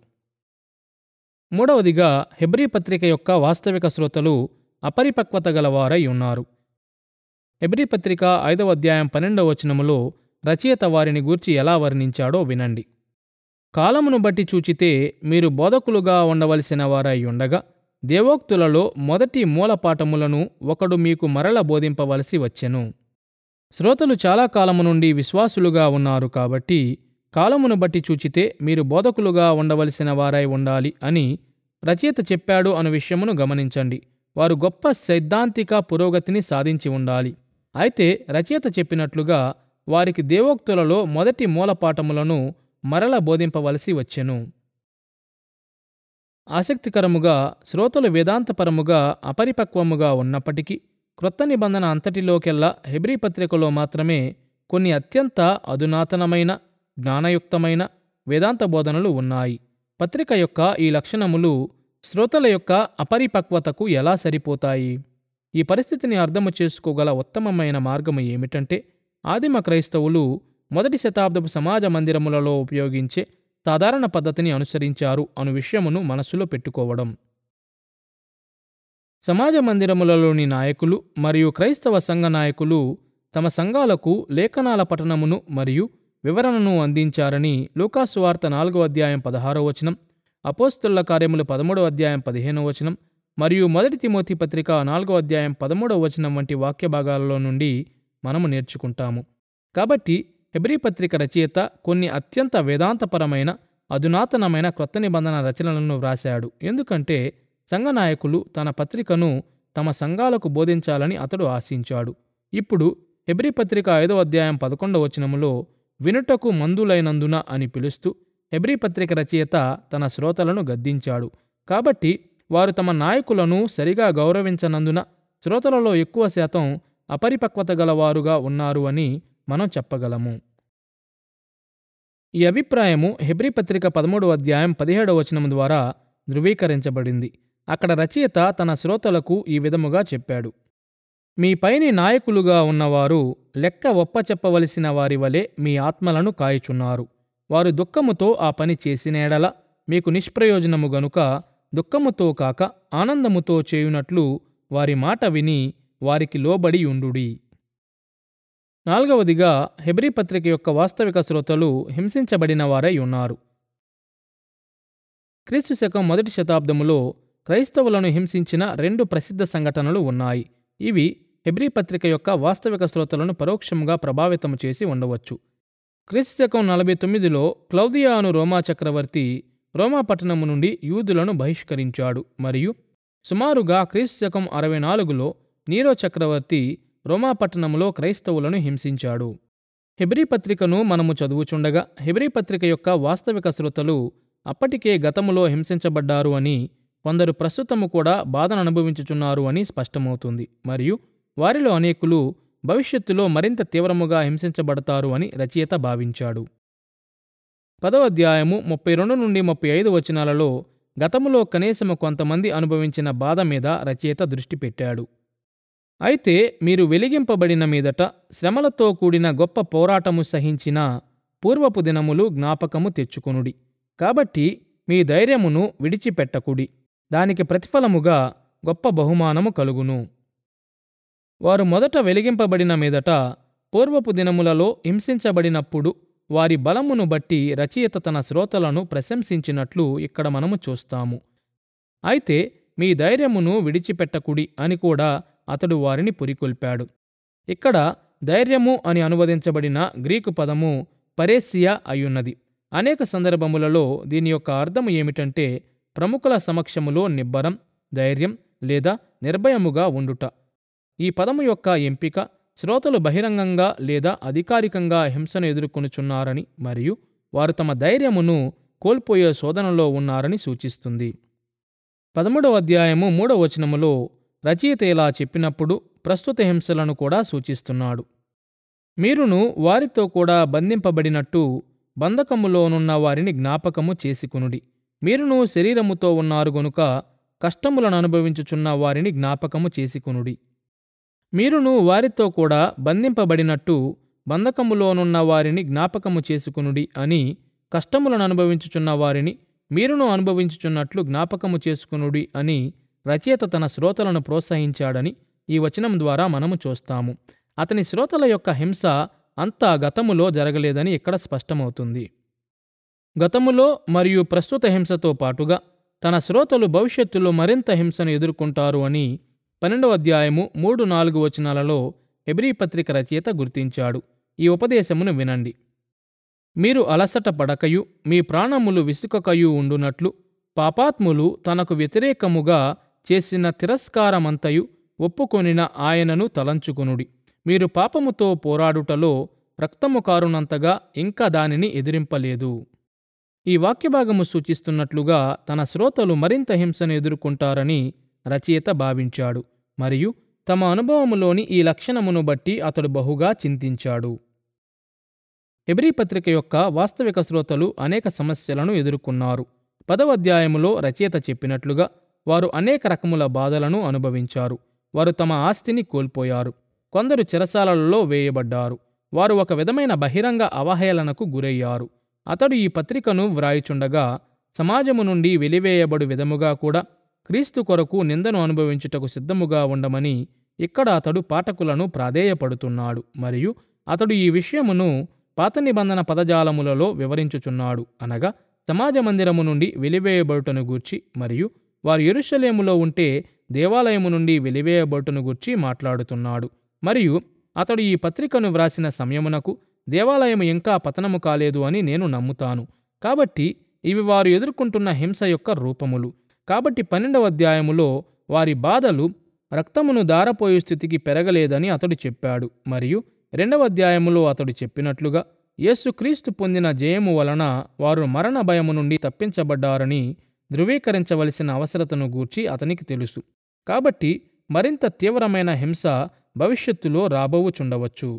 మూడవదిగా హెబ్రీ పత్రిక యొక్క వాస్తవిక శ్రోతలు అపరిపక్వత గలవారై ఉన్నారు హెబ్రీ పత్రిక ఐదవ అధ్యాయం పన్నెండవ వచనములో రచయిత వారిని గూర్చి ఎలా వర్ణించాడో వినండి కాలమును బట్టి చూచితే మీరు బోధకులుగా ఉండవలసిన వారై ఉండగా దేవోక్తులలో మొదటి మూలపాఠములను ఒకడు మీకు మరల బోధింపవలసి వచ్చెను శ్రోతలు చాలా కాలము నుండి విశ్వాసులుగా ఉన్నారు కాబట్టి కాలమును బట్టి చూచితే మీరు బోధకులుగా ఉండవలసిన వారై ఉండాలి అని రచయిత చెప్పాడు అను విషయమును గమనించండి వారు గొప్ప సైద్ధాంతిక పురోగతిని సాధించి ఉండాలి అయితే రచయిత చెప్పినట్లుగా వారికి దేవోక్తులలో మొదటి మూలపాఠములను మరల బోధింపవలసి వచ్చెను ఆసక్తికరముగా శ్రోతలు వేదాంతపరముగా అపరిపక్వముగా ఉన్నప్పటికీ క్రొత్త నిబంధన అంతటిలోకెల్లా హెబ్రీ పత్రికలో మాత్రమే కొన్ని అత్యంత అధునాతనమైన జ్ఞానయుక్తమైన వేదాంత బోధనలు ఉన్నాయి పత్రిక యొక్క ఈ లక్షణములు శ్రోతల యొక్క అపరిపక్వతకు ఎలా సరిపోతాయి ఈ పరిస్థితిని అర్థము చేసుకోగల ఉత్తమమైన మార్గము ఏమిటంటే ఆదిమ క్రైస్తవులు మొదటి శతాబ్దపు సమాజ మందిరములలో ఉపయోగించే సాధారణ పద్ధతిని అనుసరించారు అను విషయమును మనస్సులో పెట్టుకోవడం సమాజ మందిరములలోని నాయకులు మరియు క్రైస్తవ సంఘ నాయకులు తమ సంఘాలకు లేఖనాల పఠనమును మరియు వివరణను అందించారని లూకాసువార్త నాలుగో అధ్యాయం పదహారో వచనం అపోస్తుల కార్యములు పదమూడవ అధ్యాయం పదిహేనో వచనం మరియు మొదటి తిమోతి పత్రిక నాలుగో అధ్యాయం పదమూడవ వచనం వంటి వాక్య భాగాలలో నుండి మనము నేర్చుకుంటాము కాబట్టి హెబ్రీ పత్రిక రచయిత కొన్ని అత్యంత వేదాంతపరమైన అధునాతనమైన క్రొత్త నిబంధన రచనలను వ్రాశాడు ఎందుకంటే సంఘ నాయకులు తన పత్రికను తమ సంఘాలకు బోధించాలని అతడు ఆశించాడు ఇప్పుడు హెబ్రీ పత్రిక ఐదో అధ్యాయం పదకొండవ వచనములో వినుటకు మందులైనందున అని పిలుస్తూ హెబ్రీ పత్రిక రచయిత తన శ్రోతలను గద్దించాడు కాబట్టి వారు తమ నాయకులను సరిగా గౌరవించనందున శ్రోతలలో ఎక్కువ శాతం అపరిపక్వత గలవారుగా ఉన్నారు అని మనం చెప్పగలము ఈ అభిప్రాయము హెబ్రీ పత్రిక పదమూడవ అధ్యాయం పదిహేడవ వచనం ద్వారా ధృవీకరించబడింది అక్కడ రచయిత తన శ్రోతలకు ఈ విధముగా చెప్పాడు మీ పైని నాయకులుగా ఉన్నవారు లెక్క ఒప్పచెప్పవలసిన వారి వలె మీ ఆత్మలను కాయుచున్నారు వారు దుఃఖముతో ఆ పని చేసినేడల మీకు నిష్ప్రయోజనము గనుక దుఃఖముతో కాక ఆనందముతో చేయునట్లు వారి మాట విని వారికి లోబడి ఉండుడి నాలుగవదిగా హెబ్రీ పత్రిక యొక్క వాస్తవిక శ్రోతలు హింసించబడిన వారై ఉన్నారు క్రీస్తు శకం మొదటి శతాబ్దములో క్రైస్తవులను హింసించిన రెండు ప్రసిద్ధ సంఘటనలు ఉన్నాయి ఇవి హెబ్రీ పత్రిక యొక్క వాస్తవిక శ్రోతలను పరోక్షంగా ప్రభావితం చేసి ఉండవచ్చు క్రీస్తు శకం నలభై తొమ్మిదిలో క్లౌదియా అను రోమా చక్రవర్తి రోమా పట్టణము నుండి యూదులను బహిష్కరించాడు మరియు సుమారుగా క్రీస్తు శకం అరవై నాలుగులో నీరో చక్రవర్తి రోమా పట్టణంలో క్రైస్తవులను హింసించాడు హెబ్రీ పత్రికను మనము చదువుచుండగా హెబ్రీ పత్రిక యొక్క వాస్తవిక శ్రోతలు అప్పటికే గతములో హింసించబడ్డారు అని కొందరు ప్రస్తుతము కూడా బాధను అనుభవించుచున్నారు అని స్పష్టమవుతుంది మరియు వారిలో అనేకులు భవిష్యత్తులో మరింత తీవ్రముగా హింసించబడతారు అని రచయిత భావించాడు పదవ అధ్యాయము ముప్పై రెండు నుండి ముప్పై ఐదు వచనాలలో గతములో కనీసము కొంతమంది అనుభవించిన బాధ మీద రచయిత దృష్టి పెట్టాడు అయితే మీరు వెలిగింపబడిన మీదట శ్రమలతో కూడిన గొప్ప పోరాటము సహించిన పూర్వపు దినములు జ్ఞాపకము తెచ్చుకొనుడి కాబట్టి మీ ధైర్యమును విడిచిపెట్టకుడి దానికి ప్రతిఫలముగా గొప్ప బహుమానము కలుగును వారు మొదట వెలిగింపబడిన మీదట పూర్వపు దినములలో హింసించబడినప్పుడు వారి బలమును బట్టి రచయిత తన శ్రోతలను ప్రశంసించినట్లు ఇక్కడ మనము చూస్తాము అయితే మీ ధైర్యమును విడిచిపెట్టకుడి అని కూడా అతడు వారిని పురికొల్పాడు ఇక్కడ ధైర్యము అని అనువదించబడిన గ్రీకు పదము పరేసియా అయ్యున్నది అనేక సందర్భములలో దీని యొక్క అర్థము ఏమిటంటే ప్రముఖుల సమక్షములో నిబ్బరం ధైర్యం లేదా నిర్భయముగా ఉండుట ఈ పదము యొక్క ఎంపిక శ్రోతలు బహిరంగంగా లేదా అధికారికంగా హింసను ఎదుర్కొనుచున్నారని మరియు వారు తమ ధైర్యమును కోల్పోయే శోధనలో ఉన్నారని సూచిస్తుంది పదమూడవ అధ్యాయము మూడవ వచనములో రచయిత ఇలా చెప్పినప్పుడు ప్రస్తుత హింసలను కూడా సూచిస్తున్నాడు మీరును వారితో కూడా బంధింపబడినట్టు బంధకములోనున్న వారిని జ్ఞాపకము చేసుకునుడి మీరును శరీరముతో ఉన్నారు గనుక కష్టములను అనుభవించుచున్న వారిని జ్ఞాపకము చేసుకునుడి మీరును వారితో కూడా బంధింపబడినట్టు బంధకములోనున్న వారిని జ్ఞాపకము చేసుకునుడి అని కష్టములను అనుభవించుచున్న వారిని మీరును అనుభవించుచున్నట్లు జ్ఞాపకము చేసుకునుడి అని రచయిత తన శ్రోతలను ప్రోత్సహించాడని ఈ వచనం ద్వారా మనము చూస్తాము అతని శ్రోతల యొక్క హింస అంతా గతములో జరగలేదని ఇక్కడ స్పష్టమవుతుంది గతములో మరియు ప్రస్తుత హింసతో పాటుగా తన శ్రోతలు భవిష్యత్తులో మరింత హింసను ఎదుర్కొంటారు అని పన్నెండవ అధ్యాయము మూడు నాలుగు వచనాలలో హెబ్రీ పత్రిక రచయిత గుర్తించాడు ఈ ఉపదేశమును వినండి మీరు అలసట పడకయు మీ ప్రాణములు విసుకకయు ఉండునట్లు పాపాత్ములు తనకు వ్యతిరేకముగా చేసిన తిరస్కారమంతయు ఒప్పుకొనిన ఆయనను తలంచుకొనుడి మీరు పాపముతో పోరాడుటలో రక్తము కారునంతగా ఇంకా దానిని ఎదిరింపలేదు ఈ వాక్యభాగము సూచిస్తున్నట్లుగా తన శ్రోతలు మరింత హింసను ఎదుర్కొంటారని రచయిత భావించాడు మరియు తమ అనుభవములోని ఈ లక్షణమును బట్టి అతడు బహుగా చింతించాడు హెబ్రీ పత్రిక యొక్క వాస్తవిక శ్రోతలు అనేక సమస్యలను ఎదుర్కొన్నారు పదవ అధ్యాయములో రచయిత చెప్పినట్లుగా వారు అనేక రకముల బాధలను అనుభవించారు వారు తమ ఆస్తిని కోల్పోయారు కొందరు చెరసాలలో వేయబడ్డారు వారు ఒక విధమైన బహిరంగ అవహేళనకు గురయ్యారు అతడు ఈ పత్రికను వ్రాయిచుండగా సమాజము నుండి వెలివేయబడు విధముగా కూడా క్రీస్తు కొరకు నిందను అనుభవించుటకు సిద్ధముగా ఉండమని ఇక్కడ అతడు పాఠకులను ప్రాధేయపడుతున్నాడు మరియు అతడు ఈ విషయమును పాత నిబంధన పదజాలములలో వివరించుచున్నాడు అనగా సమాజ మందిరము నుండి వెలివేయబడుటను గూర్చి మరియు వారు ఎరుషలేములో ఉంటే దేవాలయము నుండి వెలివేయబడుటను గూర్చి మాట్లాడుతున్నాడు మరియు అతడు ఈ పత్రికను వ్రాసిన సమయమునకు దేవాలయం ఇంకా పతనము కాలేదు అని నేను నమ్ముతాను కాబట్టి ఇవి వారు ఎదుర్కొంటున్న హింస యొక్క రూపములు కాబట్టి పన్నెండవ అధ్యాయములో వారి బాధలు రక్తమును దారపోయే స్థితికి పెరగలేదని అతడు చెప్పాడు మరియు రెండవ అధ్యాయములో అతడు చెప్పినట్లుగా యేసుక్రీస్తు పొందిన జయము వలన వారు మరణ భయము నుండి తప్పించబడ్డారని ధృవీకరించవలసిన అవసరతను గూర్చి అతనికి తెలుసు కాబట్టి మరింత తీవ్రమైన హింస భవిష్యత్తులో రాబోవుచుండవచ్చు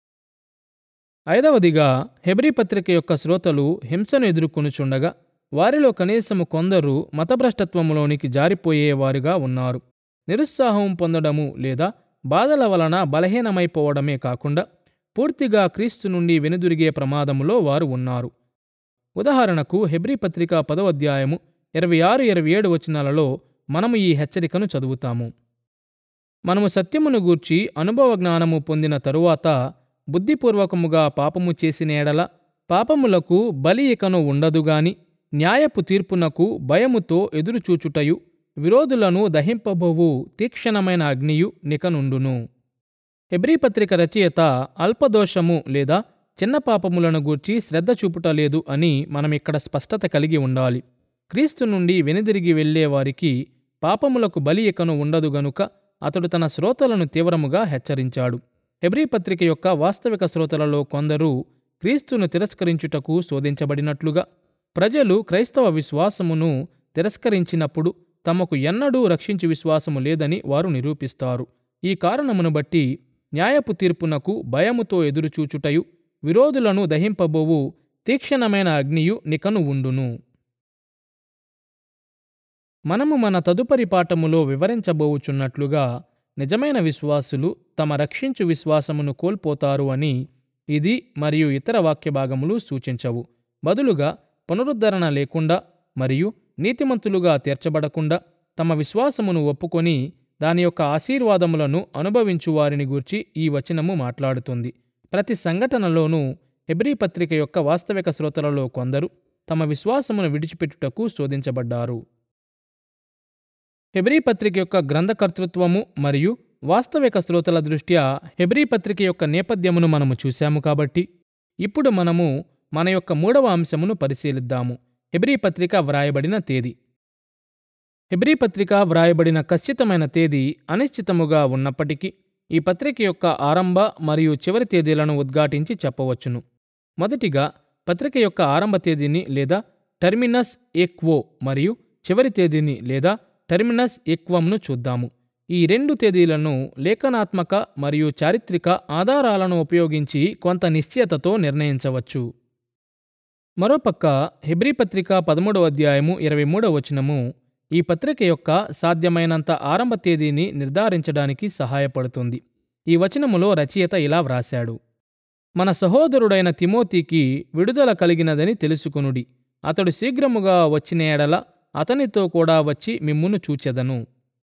ఐదవదిగా హెబ్రీ పత్రిక యొక్క శ్రోతలు హింసను ఎదుర్కొనుచుండగా వారిలో కనీసము కొందరు మతభ్రష్టత్వములోనికి జారిపోయేవారుగా ఉన్నారు నిరుత్సాహం పొందడము లేదా బాధల వలన బలహీనమైపోవడమే కాకుండా పూర్తిగా క్రీస్తు నుండి వెనుదిరిగే ప్రమాదములో వారు ఉన్నారు ఉదాహరణకు హెబ్రీ పత్రిక పదవ అధ్యాయము ఇరవై ఆరు ఇరవై ఏడు వచనాలలో మనము ఈ హెచ్చరికను చదువుతాము మనము సత్యమును గూర్చి అనుభవ జ్ఞానము పొందిన తరువాత బుద్ధిపూర్వకముగా పాపము చేసిన ఎడల పాపములకు బలి ఇకను ఉండదుగాని న్యాయపు తీర్పునకు భయముతో ఎదురుచూచుటయు విరోధులను దహింపబోవు తీక్షణమైన అగ్నియు నికనుండును హెబ్రీ పత్రిక రచయిత అల్పదోషము లేదా చిన్న పాపములను గూర్చి శ్రద్ధ చూపుటలేదు అని మనం ఇక్కడ స్పష్టత కలిగి ఉండాలి క్రీస్తు నుండి వెనుదిరిగి వెళ్లే వారికి పాపములకు బలి ఇకను ఉండదు గనుక అతడు తన శ్రోతలను తీవ్రముగా హెచ్చరించాడు హెబ్రీ పత్రిక యొక్క వాస్తవిక శ్రోతలలో కొందరు క్రీస్తును తిరస్కరించుటకు శోధించబడినట్లుగా ప్రజలు క్రైస్తవ విశ్వాసమును తిరస్కరించినప్పుడు తమకు ఎన్నడూ రక్షించు విశ్వాసము లేదని వారు నిరూపిస్తారు ఈ కారణమును బట్టి న్యాయపు తీర్పునకు భయముతో ఎదురుచూచుటయు విరోధులను దహింపబోవు తీక్షణమైన అగ్నియు నికను ఉండును మనము మన తదుపరి పాఠములో వివరించబోవుచున్నట్లుగా నిజమైన విశ్వాసులు తమ రక్షించు విశ్వాసమును కోల్పోతారు అని ఇది మరియు ఇతర వాక్య భాగములు సూచించవు బదులుగా పునరుద్ధరణ లేకుండా మరియు నీతిమంతులుగా తీర్చబడకుండా తమ విశ్వాసమును ఒప్పుకొని దాని యొక్క ఆశీర్వాదములను అనుభవించు వారిని గూర్చి ఈ వచనము మాట్లాడుతుంది ప్రతి సంఘటనలోనూ హెబ్రీ పత్రిక యొక్క వాస్తవిక శ్రోతలలో కొందరు తమ విశ్వాసమును విడిచిపెట్టుటకు శోధించబడ్డారు హెబ్రీ పత్రిక యొక్క గ్రంథకర్తృత్వము మరియు వాస్తవిక శ్రోతల దృష్ట్యా హెబ్రీ పత్రిక యొక్క నేపథ్యమును మనము చూశాము కాబట్టి ఇప్పుడు మనము మన యొక్క మూడవ అంశమును పరిశీలిద్దాము హెబ్రీ పత్రిక వ్రాయబడిన తేదీ హెబ్రీ పత్రిక వ్రాయబడిన ఖచ్చితమైన తేదీ అనిశ్చితముగా ఉన్నప్పటికీ ఈ పత్రిక యొక్క ఆరంభ మరియు చివరి తేదీలను ఉద్ఘాటించి చెప్పవచ్చును మొదటిగా పత్రిక యొక్క ఆరంభ తేదీని లేదా టెర్మినస్ ఎక్వో మరియు చివరి తేదీని లేదా టెర్మినస్ ఎక్వంను చూద్దాము ఈ రెండు తేదీలను లేఖనాత్మక మరియు చారిత్రక ఆధారాలను ఉపయోగించి కొంత నిశ్చయతతో నిర్ణయించవచ్చు మరోపక్క హెబ్రీ పత్రిక పదమూడవ అధ్యాయము ఇరవై మూడవ వచనము ఈ పత్రిక యొక్క సాధ్యమైనంత ఆరంభ తేదీని నిర్ధారించడానికి సహాయపడుతుంది ఈ వచనములో రచయిత ఇలా వ్రాశాడు మన సహోదరుడైన తిమోతికి విడుదల కలిగినదని తెలుసుకునుడి అతడు శీఘ్రముగా వచ్చిన ఎడల అతనితో కూడా వచ్చి మిమ్మును చూచెదను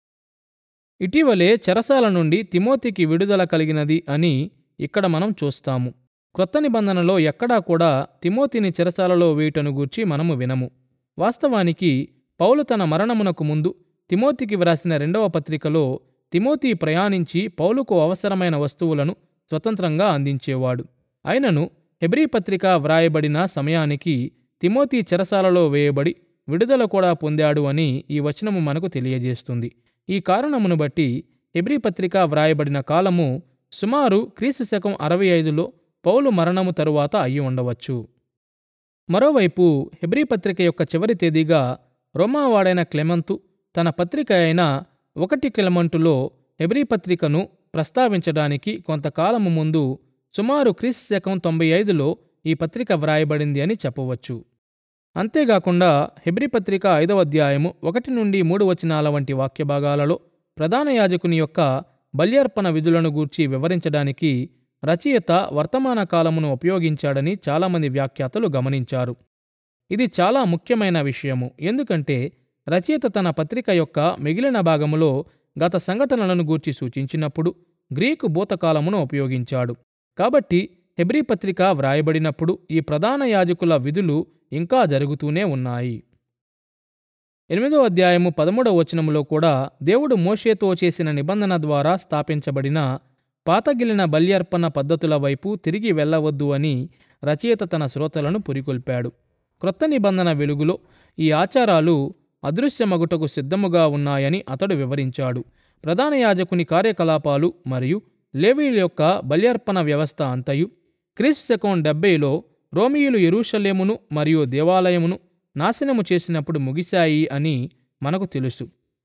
ఇటీవలే చెరసాల నుండి తిమోతికి విడుదల కలిగినది అని ఇక్కడ మనం చూస్తాము క్రొత్త నిబంధనలో ఎక్కడా కూడా తిమోతిని చెరసాలలో వేయుటను గూర్చి మనము వినము వాస్తవానికి పౌలు తన మరణమునకు ముందు తిమోతికి వ్రాసిన రెండవ పత్రికలో తిమోతి ప్రయాణించి పౌలుకు అవసరమైన వస్తువులను స్వతంత్రంగా అందించేవాడు అయినను హెబ్రీ పత్రిక వ్రాయబడిన సమయానికి తిమోతి చెరసాలలో వేయబడి విడుదల కూడా పొందాడు అని ఈ వచనము మనకు తెలియజేస్తుంది ఈ కారణమును బట్టి హెబ్రీ పత్రిక వ్రాయబడిన కాలము సుమారు క్రీస్తు శకం అరవై ఐదులో పౌలు మరణము తరువాత అయి ఉండవచ్చు మరోవైపు హెబ్రీ పత్రిక యొక్క చివరి తేదీగా రోమావాడైన క్లెమంతు తన పత్రిక అయిన ఒకటి క్లెమంటులో హెబ్రీ పత్రికను ప్రస్తావించడానికి కొంతకాలము ముందు సుమారు క్రీస్తు శకం తొంభై ఐదులో ఈ పత్రిక వ్రాయబడింది అని చెప్పవచ్చు అంతేగాకుండా హెబ్రీ పత్రిక ఐదవ అధ్యాయము ఒకటి నుండి మూడు వచనాల వంటి వాక్య భాగాలలో ప్రధాన యాజకుని యొక్క బల్యార్పణ విధులను గూర్చి వివరించడానికి రచయిత వర్తమాన కాలమును ఉపయోగించాడని చాలామంది వ్యాఖ్యాతలు గమనించారు ఇది చాలా ముఖ్యమైన విషయము ఎందుకంటే రచయిత తన పత్రిక యొక్క మిగిలిన భాగములో గత సంఘటనలను గూర్చి సూచించినప్పుడు గ్రీకు భూతకాలమును ఉపయోగించాడు కాబట్టి హెబ్రీ పత్రిక వ్రాయబడినప్పుడు ఈ ప్రధాన యాజకుల విధులు ఇంకా జరుగుతూనే ఉన్నాయి ఎనిమిదో అధ్యాయము పదమూడవ వచనములో కూడా దేవుడు మోషేతో చేసిన నిబంధన ద్వారా స్థాపించబడిన పాతగిలిన బల్యర్పణ పద్ధతుల వైపు తిరిగి వెళ్ళవద్దు అని రచయిత తన శ్రోతలను పురికొల్పాడు క్రొత్త నిబంధన వెలుగులో ఈ ఆచారాలు అదృశ్యమగుటకు సిద్ధముగా ఉన్నాయని అతడు వివరించాడు ప్రధాన యాజకుని కార్యకలాపాలు మరియు లేవీల యొక్క బల్యర్పణ వ్యవస్థ అంతయు క్రీస్తు శకం డెబ్బైలో రోమియులు ఎరూషలేమును మరియు దేవాలయమును నాశనము చేసినప్పుడు ముగిశాయి అని మనకు తెలుసు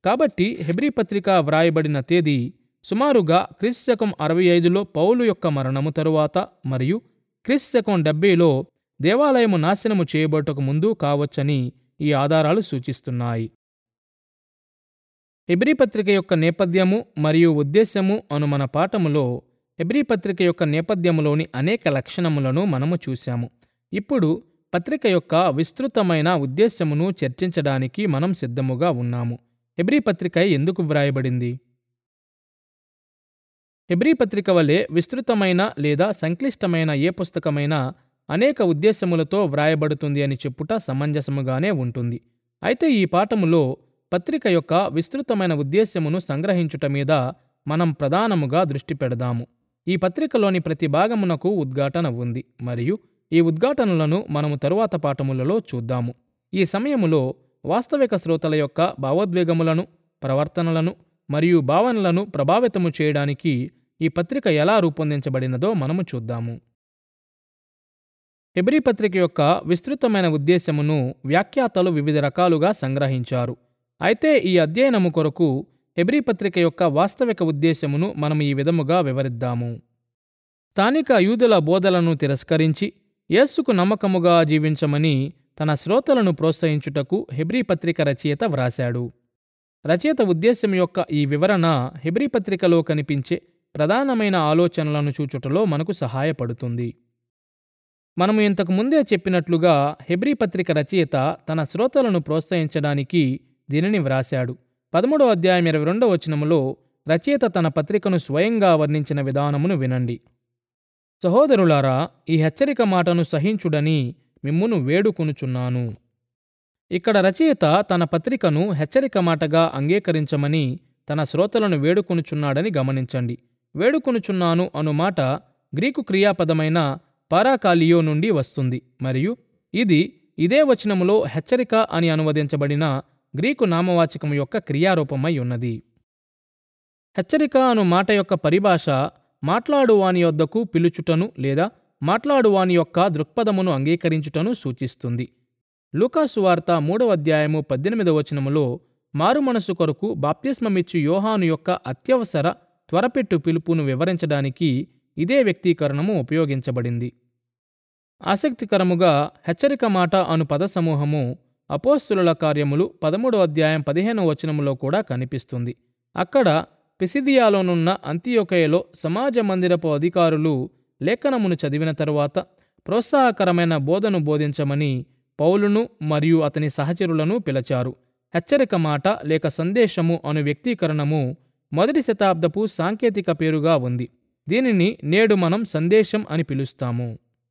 కాబట్టి హెబ్రీ పత్రిక వ్రాయబడిన తేదీ సుమారుగా క్రీస్తుశకం అరవై ఐదులో పౌలు యొక్క మరణము తరువాత మరియు క్రీస్తుశకం డెబ్బైలో దేవాలయము నాశనము చేయబడటకు ముందు కావచ్చని ఈ ఆధారాలు సూచిస్తున్నాయి హెబ్రీ పత్రిక యొక్క నేపథ్యము మరియు ఉద్దేశ్యము అను మన పాఠములో హెబ్రీ పత్రిక యొక్క నేపథ్యములోని అనేక లక్షణములను మనము చూశాము ఇప్పుడు పత్రిక యొక్క విస్తృతమైన ఉద్దేశ్యమును చర్చించడానికి మనం సిద్ధముగా ఉన్నాము హెబ్రీ పత్రిక ఎందుకు వ్రాయబడింది హెబ్రీ పత్రిక వలె విస్తృతమైన లేదా సంక్లిష్టమైన ఏ పుస్తకమైనా అనేక ఉద్దేశములతో వ్రాయబడుతుంది అని చెప్పుట సమంజసముగానే ఉంటుంది అయితే ఈ పాఠములో పత్రిక యొక్క విస్తృతమైన ఉద్దేశ్యమును సంగ్రహించుట మీద మనం ప్రధానముగా దృష్టి పెడదాము ఈ పత్రికలోని ప్రతి భాగమునకు ఉద్ఘాటన ఉంది మరియు ఈ ఉద్ఘాటనలను మనము తరువాత పాఠములలో చూద్దాము ఈ సమయములో వాస్తవిక శ్రోతల యొక్క భావోద్వేగములను ప్రవర్తనలను మరియు భావనలను ప్రభావితము చేయడానికి ఈ పత్రిక ఎలా రూపొందించబడినదో మనము చూద్దాము హెబ్రీ పత్రిక యొక్క విస్తృతమైన ఉద్దేశమును వ్యాఖ్యాతలు వివిధ రకాలుగా సంగ్రహించారు అయితే ఈ అధ్యయనము కొరకు హెబ్రీ పత్రిక యొక్క వాస్తవిక ఉద్దేశమును మనం ఈ విధముగా వివరిద్దాము స్థానిక యూదుల బోధలను తిరస్కరించి యేసుకు నమ్మకముగా జీవించమని తన శ్రోతలను ప్రోత్సహించుటకు హెబ్రీ పత్రిక రచయిత వ్రాశాడు రచయిత ఉద్దేశం యొక్క ఈ వివరణ హెబ్రీ పత్రికలో కనిపించే ప్రధానమైన ఆలోచనలను చూచుటలో మనకు సహాయపడుతుంది మనము ఇంతకు ముందే చెప్పినట్లుగా హెబ్రీ పత్రిక రచయిత తన శ్రోతలను ప్రోత్సహించడానికి దీనిని వ్రాశాడు పదమూడవ అధ్యాయం ఇరవై రెండవ వచనములో రచయిత తన పత్రికను స్వయంగా వర్ణించిన విధానమును వినండి సహోదరులారా ఈ హెచ్చరిక మాటను సహించుడని మిమ్మును వేడుకొనుచున్నాను ఇక్కడ రచయిత తన పత్రికను హెచ్చరిక మాటగా అంగీకరించమని తన శ్రోతలను వేడుకొనుచున్నాడని గమనించండి వేడుకొనుచున్నాను అను మాట గ్రీకు క్రియాపదమైన పారాకాలియో నుండి వస్తుంది మరియు ఇది ఇదే వచనములో హెచ్చరిక అని అనువదించబడిన గ్రీకు నామవాచకం యొక్క క్రియారూపమై ఉన్నది హెచ్చరిక అను మాట యొక్క పరిభాష మాట్లాడువాని యొద్దకు పిలుచుటను లేదా మాట్లాడువాని యొక్క దృక్పథమును అంగీకరించుటను సూచిస్తుంది లూకాసు వార్త మూడవ అధ్యాయము పద్దెనిమిదవ వచనములో మారుమనసు కొరకు బాప్తిస్మమిచ్చు యోహాను యొక్క అత్యవసర త్వరపెట్టు పిలుపును వివరించడానికి ఇదే వ్యక్తీకరణము ఉపయోగించబడింది ఆసక్తికరముగా హెచ్చరిక మాట అను పదసమూహము అపోస్తుల కార్యములు పదమూడవ అధ్యాయం పదిహేనవ వచనములో కూడా కనిపిస్తుంది అక్కడ పిసిదియాలోనున్న అంత్యోకయలో సమాజ మందిరపు అధికారులు లేఖనమును చదివిన తరువాత ప్రోత్సాహకరమైన బోధను బోధించమని పౌలును మరియు అతని సహచరులను పిలిచారు హెచ్చరిక మాట లేక సందేశము అను వ్యక్తీకరణము మొదటి శతాబ్దపు సాంకేతిక పేరుగా ఉంది దీనిని నేడు మనం సందేశం అని పిలుస్తాము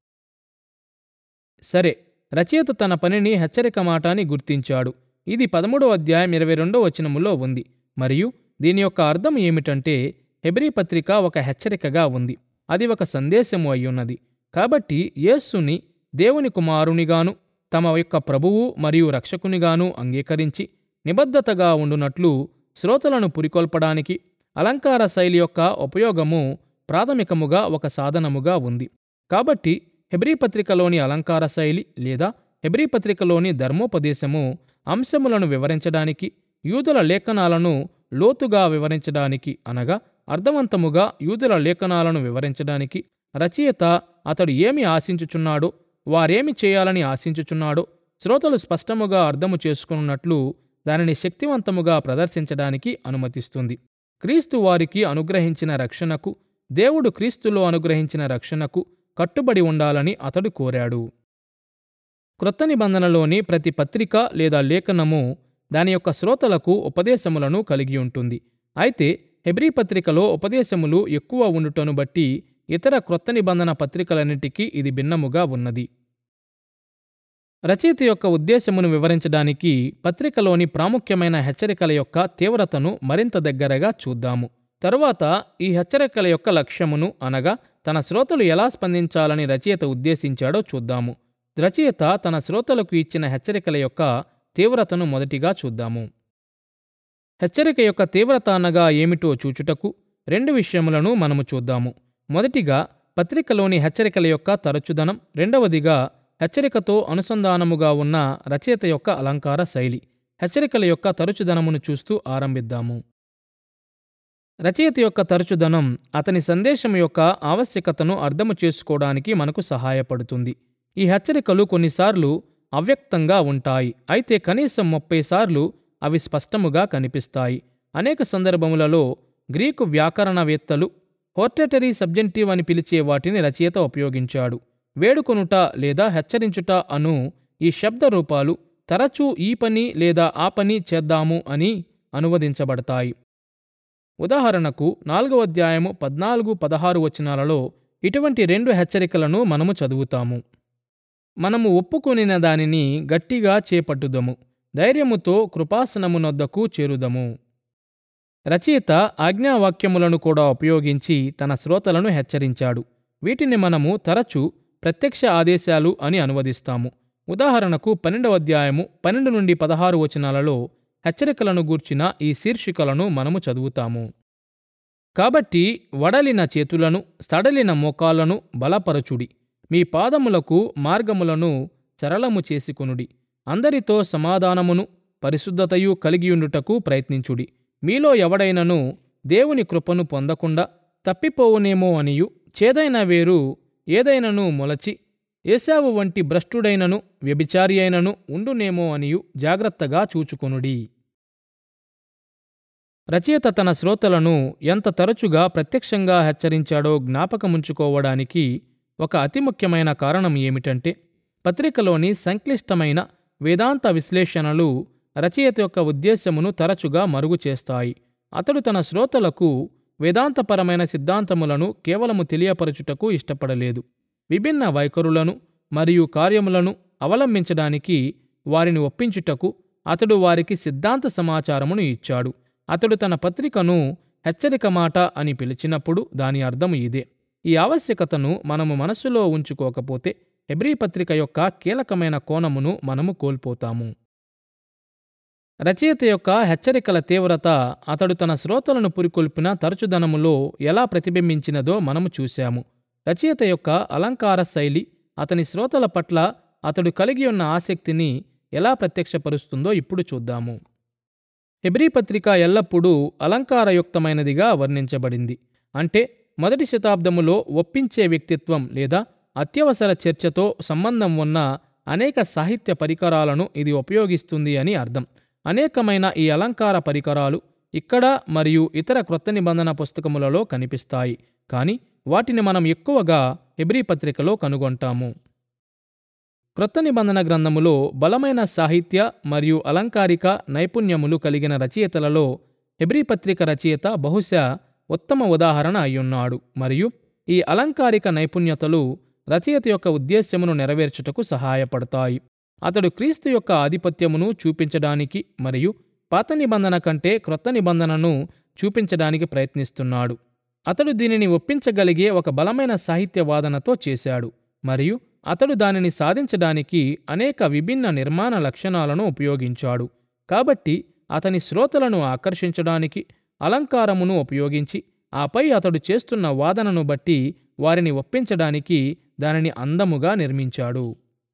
సరే రచయిత తన పనిని హెచ్చరిక మాట అని గుర్తించాడు ఇది పదమూడవ అధ్యాయం ఇరవై రెండో వచనములో ఉంది మరియు దీని యొక్క అర్థం ఏమిటంటే హెబ్రీ పత్రిక ఒక హెచ్చరికగా ఉంది అది ఒక సందేశము అయ్యున్నది కాబట్టి యేస్సుని దేవుని కుమారునిగాను తమ యొక్క ప్రభువు మరియు రక్షకునిగాను అంగీకరించి నిబద్ధతగా ఉండునట్లు శ్రోతలను పురికొల్పడానికి అలంకార శైలి యొక్క ఉపయోగము ప్రాథమికముగా ఒక సాధనముగా ఉంది కాబట్టి హెబ్రీ పత్రికలోని అలంకార శైలి లేదా హెబ్రీ పత్రికలోని ధర్మోపదేశము అంశములను వివరించడానికి యూదుల లేఖనాలను లోతుగా వివరించడానికి అనగా అర్థవంతముగా యూదుల లేఖనాలను వివరించడానికి రచయిత అతడు ఏమి ఆశించుచున్నాడో వారేమి చేయాలని ఆశించుచున్నాడో శ్రోతలు స్పష్టముగా అర్థము చేసుకున్నట్లు దానిని శక్తివంతముగా ప్రదర్శించడానికి అనుమతిస్తుంది క్రీస్తు వారికి అనుగ్రహించిన రక్షణకు దేవుడు క్రీస్తులో అనుగ్రహించిన రక్షణకు కట్టుబడి ఉండాలని అతడు కోరాడు క్రొత్త నిబంధనలోని ప్రతి పత్రిక లేదా లేఖనము దాని యొక్క శ్రోతలకు ఉపదేశములను కలిగి ఉంటుంది అయితే హెబ్రీ పత్రికలో ఉపదేశములు ఎక్కువ ఉండుటను బట్టి ఇతర క్రొత్త నిబంధన పత్రికలన్నిటికీ ఇది భిన్నముగా ఉన్నది రచయిత యొక్క ఉద్దేశమును వివరించడానికి పత్రికలోని ప్రాముఖ్యమైన హెచ్చరికల యొక్క తీవ్రతను మరింత దగ్గరగా చూద్దాము తరువాత ఈ హెచ్చరికల యొక్క లక్ష్యమును అనగా తన శ్రోతలు ఎలా స్పందించాలని రచయిత ఉద్దేశించాడో చూద్దాము రచయిత తన శ్రోతలకు ఇచ్చిన హెచ్చరికల యొక్క తీవ్రతను మొదటిగా చూద్దాము హెచ్చరిక యొక్క తీవ్రత అనగా ఏమిటో చూచుటకు రెండు విషయములను మనము చూద్దాము మొదటిగా పత్రికలోని హెచ్చరికల యొక్క తరచుదనం రెండవదిగా హెచ్చరికతో అనుసంధానముగా ఉన్న రచయిత యొక్క అలంకార శైలి హెచ్చరికల యొక్క తరచుదనమును చూస్తూ ఆరంభిద్దాము రచయిత యొక్క తరచుదనం అతని సందేశం యొక్క ఆవశ్యకతను అర్థము చేసుకోవడానికి మనకు సహాయపడుతుంది ఈ హెచ్చరికలు కొన్నిసార్లు అవ్యక్తంగా ఉంటాయి అయితే కనీసం ముప్పై సార్లు అవి స్పష్టముగా కనిపిస్తాయి అనేక సందర్భములలో గ్రీకు వ్యాకరణవేత్తలు హోర్టెటరీ సబ్జెంటివ్ అని పిలిచే వాటిని రచయిత ఉపయోగించాడు వేడుకొనుట లేదా హెచ్చరించుట అను ఈ శబ్ద రూపాలు తరచూ ఈ పని లేదా ఆ పని చేద్దాము అని అనువదించబడతాయి ఉదాహరణకు నాలుగవ అధ్యాయము పద్నాలుగు పదహారు వచనాలలో ఇటువంటి రెండు హెచ్చరికలను మనము చదువుతాము మనము ఒప్పుకొనిన దానిని గట్టిగా చేపట్టుదము ధైర్యముతో కృపాసనమునొద్దకు చేరుదము రచయిత ఆజ్ఞావాక్యములను కూడా ఉపయోగించి తన శ్రోతలను హెచ్చరించాడు వీటిని మనము తరచూ ప్రత్యక్ష ఆదేశాలు అని అనువదిస్తాము ఉదాహరణకు పన్నెండవ అధ్యాయము పన్నెండు నుండి పదహారు వచనాలలో హెచ్చరికలను గూర్చిన ఈ శీర్షికలను మనము చదువుతాము కాబట్టి వడలిన చేతులను సడలిన మోకాళ్లను బలపరచుడి మీ పాదములకు మార్గములను సరళము చేసుకొనుడి అందరితో సమాధానమును పరిశుద్ధతయు కలిగియుండుటకు ప్రయత్నించుడి మీలో ఎవడైనను దేవుని కృపను పొందకుండా తప్పిపోవునేమో అనియు చేదైన వేరు ఏదైనను మొలచి ఏశావు వంటి భ్రష్టుడైనను వ్యభిచారి అయినను ఉండునేమో అనియు జాగ్రత్తగా చూచుకొనుడి రచయిత తన శ్రోతలను ఎంత తరచుగా ప్రత్యక్షంగా హెచ్చరించాడో జ్ఞాపకముంచుకోవడానికి ఒక అతి ముఖ్యమైన కారణం ఏమిటంటే పత్రికలోని సంక్లిష్టమైన వేదాంత విశ్లేషణలు రచయిత యొక్క ఉద్దేశమును తరచుగా మరుగు చేస్తాయి అతడు తన శ్రోతలకు వేదాంతపరమైన సిద్ధాంతములను కేవలము తెలియపరచుటకు ఇష్టపడలేదు విభిన్న వైఖరులను మరియు కార్యములను అవలంబించడానికి వారిని ఒప్పించుటకు అతడు వారికి సిద్ధాంత సమాచారమును ఇచ్చాడు అతడు తన పత్రికను హెచ్చరిక మాట అని పిలిచినప్పుడు దాని అర్థము ఇదే ఈ ఆవశ్యకతను మనము మనస్సులో ఉంచుకోకపోతే హెబ్రీ పత్రిక యొక్క కీలకమైన కోణమును మనము కోల్పోతాము రచయిత యొక్క హెచ్చరికల తీవ్రత అతడు తన శ్రోతలను పురికొల్పిన తరచుదనములో ఎలా ప్రతిబింబించినదో మనము చూశాము రచయిత యొక్క అలంకార శైలి అతని శ్రోతల పట్ల అతడు కలిగి ఉన్న ఆసక్తిని ఎలా ప్రత్యక్షపరుస్తుందో ఇప్పుడు చూద్దాము హెబ్రీ పత్రిక ఎల్లప్పుడూ అలంకారయుక్తమైనదిగా వర్ణించబడింది అంటే మొదటి శతాబ్దములో ఒప్పించే వ్యక్తిత్వం లేదా అత్యవసర చర్చతో సంబంధం ఉన్న అనేక సాహిత్య పరికరాలను ఇది ఉపయోగిస్తుంది అని అర్థం అనేకమైన ఈ అలంకార పరికరాలు ఇక్కడ మరియు ఇతర క్రొత్త నిబంధన పుస్తకములలో కనిపిస్తాయి కానీ వాటిని మనం ఎక్కువగా హెబ్రీ పత్రికలో కనుగొంటాము క్రొత్త నిబంధన గ్రంథములో బలమైన సాహిత్య మరియు అలంకారిక నైపుణ్యములు కలిగిన రచయితలలో హెబ్రీ పత్రిక రచయిత బహుశా ఉత్తమ ఉదాహరణ అయ్యున్నాడు మరియు ఈ అలంకారిక నైపుణ్యతలు రచయిత యొక్క ఉద్దేశ్యమును నెరవేర్చుటకు సహాయపడతాయి అతడు క్రీస్తు యొక్క ఆధిపత్యమును చూపించడానికి మరియు పాత నిబంధన కంటే క్రొత్త నిబంధనను చూపించడానికి ప్రయత్నిస్తున్నాడు అతడు దీనిని ఒప్పించగలిగే ఒక బలమైన సాహిత్య వాదనతో చేశాడు మరియు అతడు దానిని సాధించడానికి అనేక విభిన్న నిర్మాణ లక్షణాలను ఉపయోగించాడు కాబట్టి అతని శ్రోతలను ఆకర్షించడానికి అలంకారమును ఉపయోగించి ఆపై అతడు చేస్తున్న వాదనను బట్టి వారిని ఒప్పించడానికి దానిని అందముగా నిర్మించాడు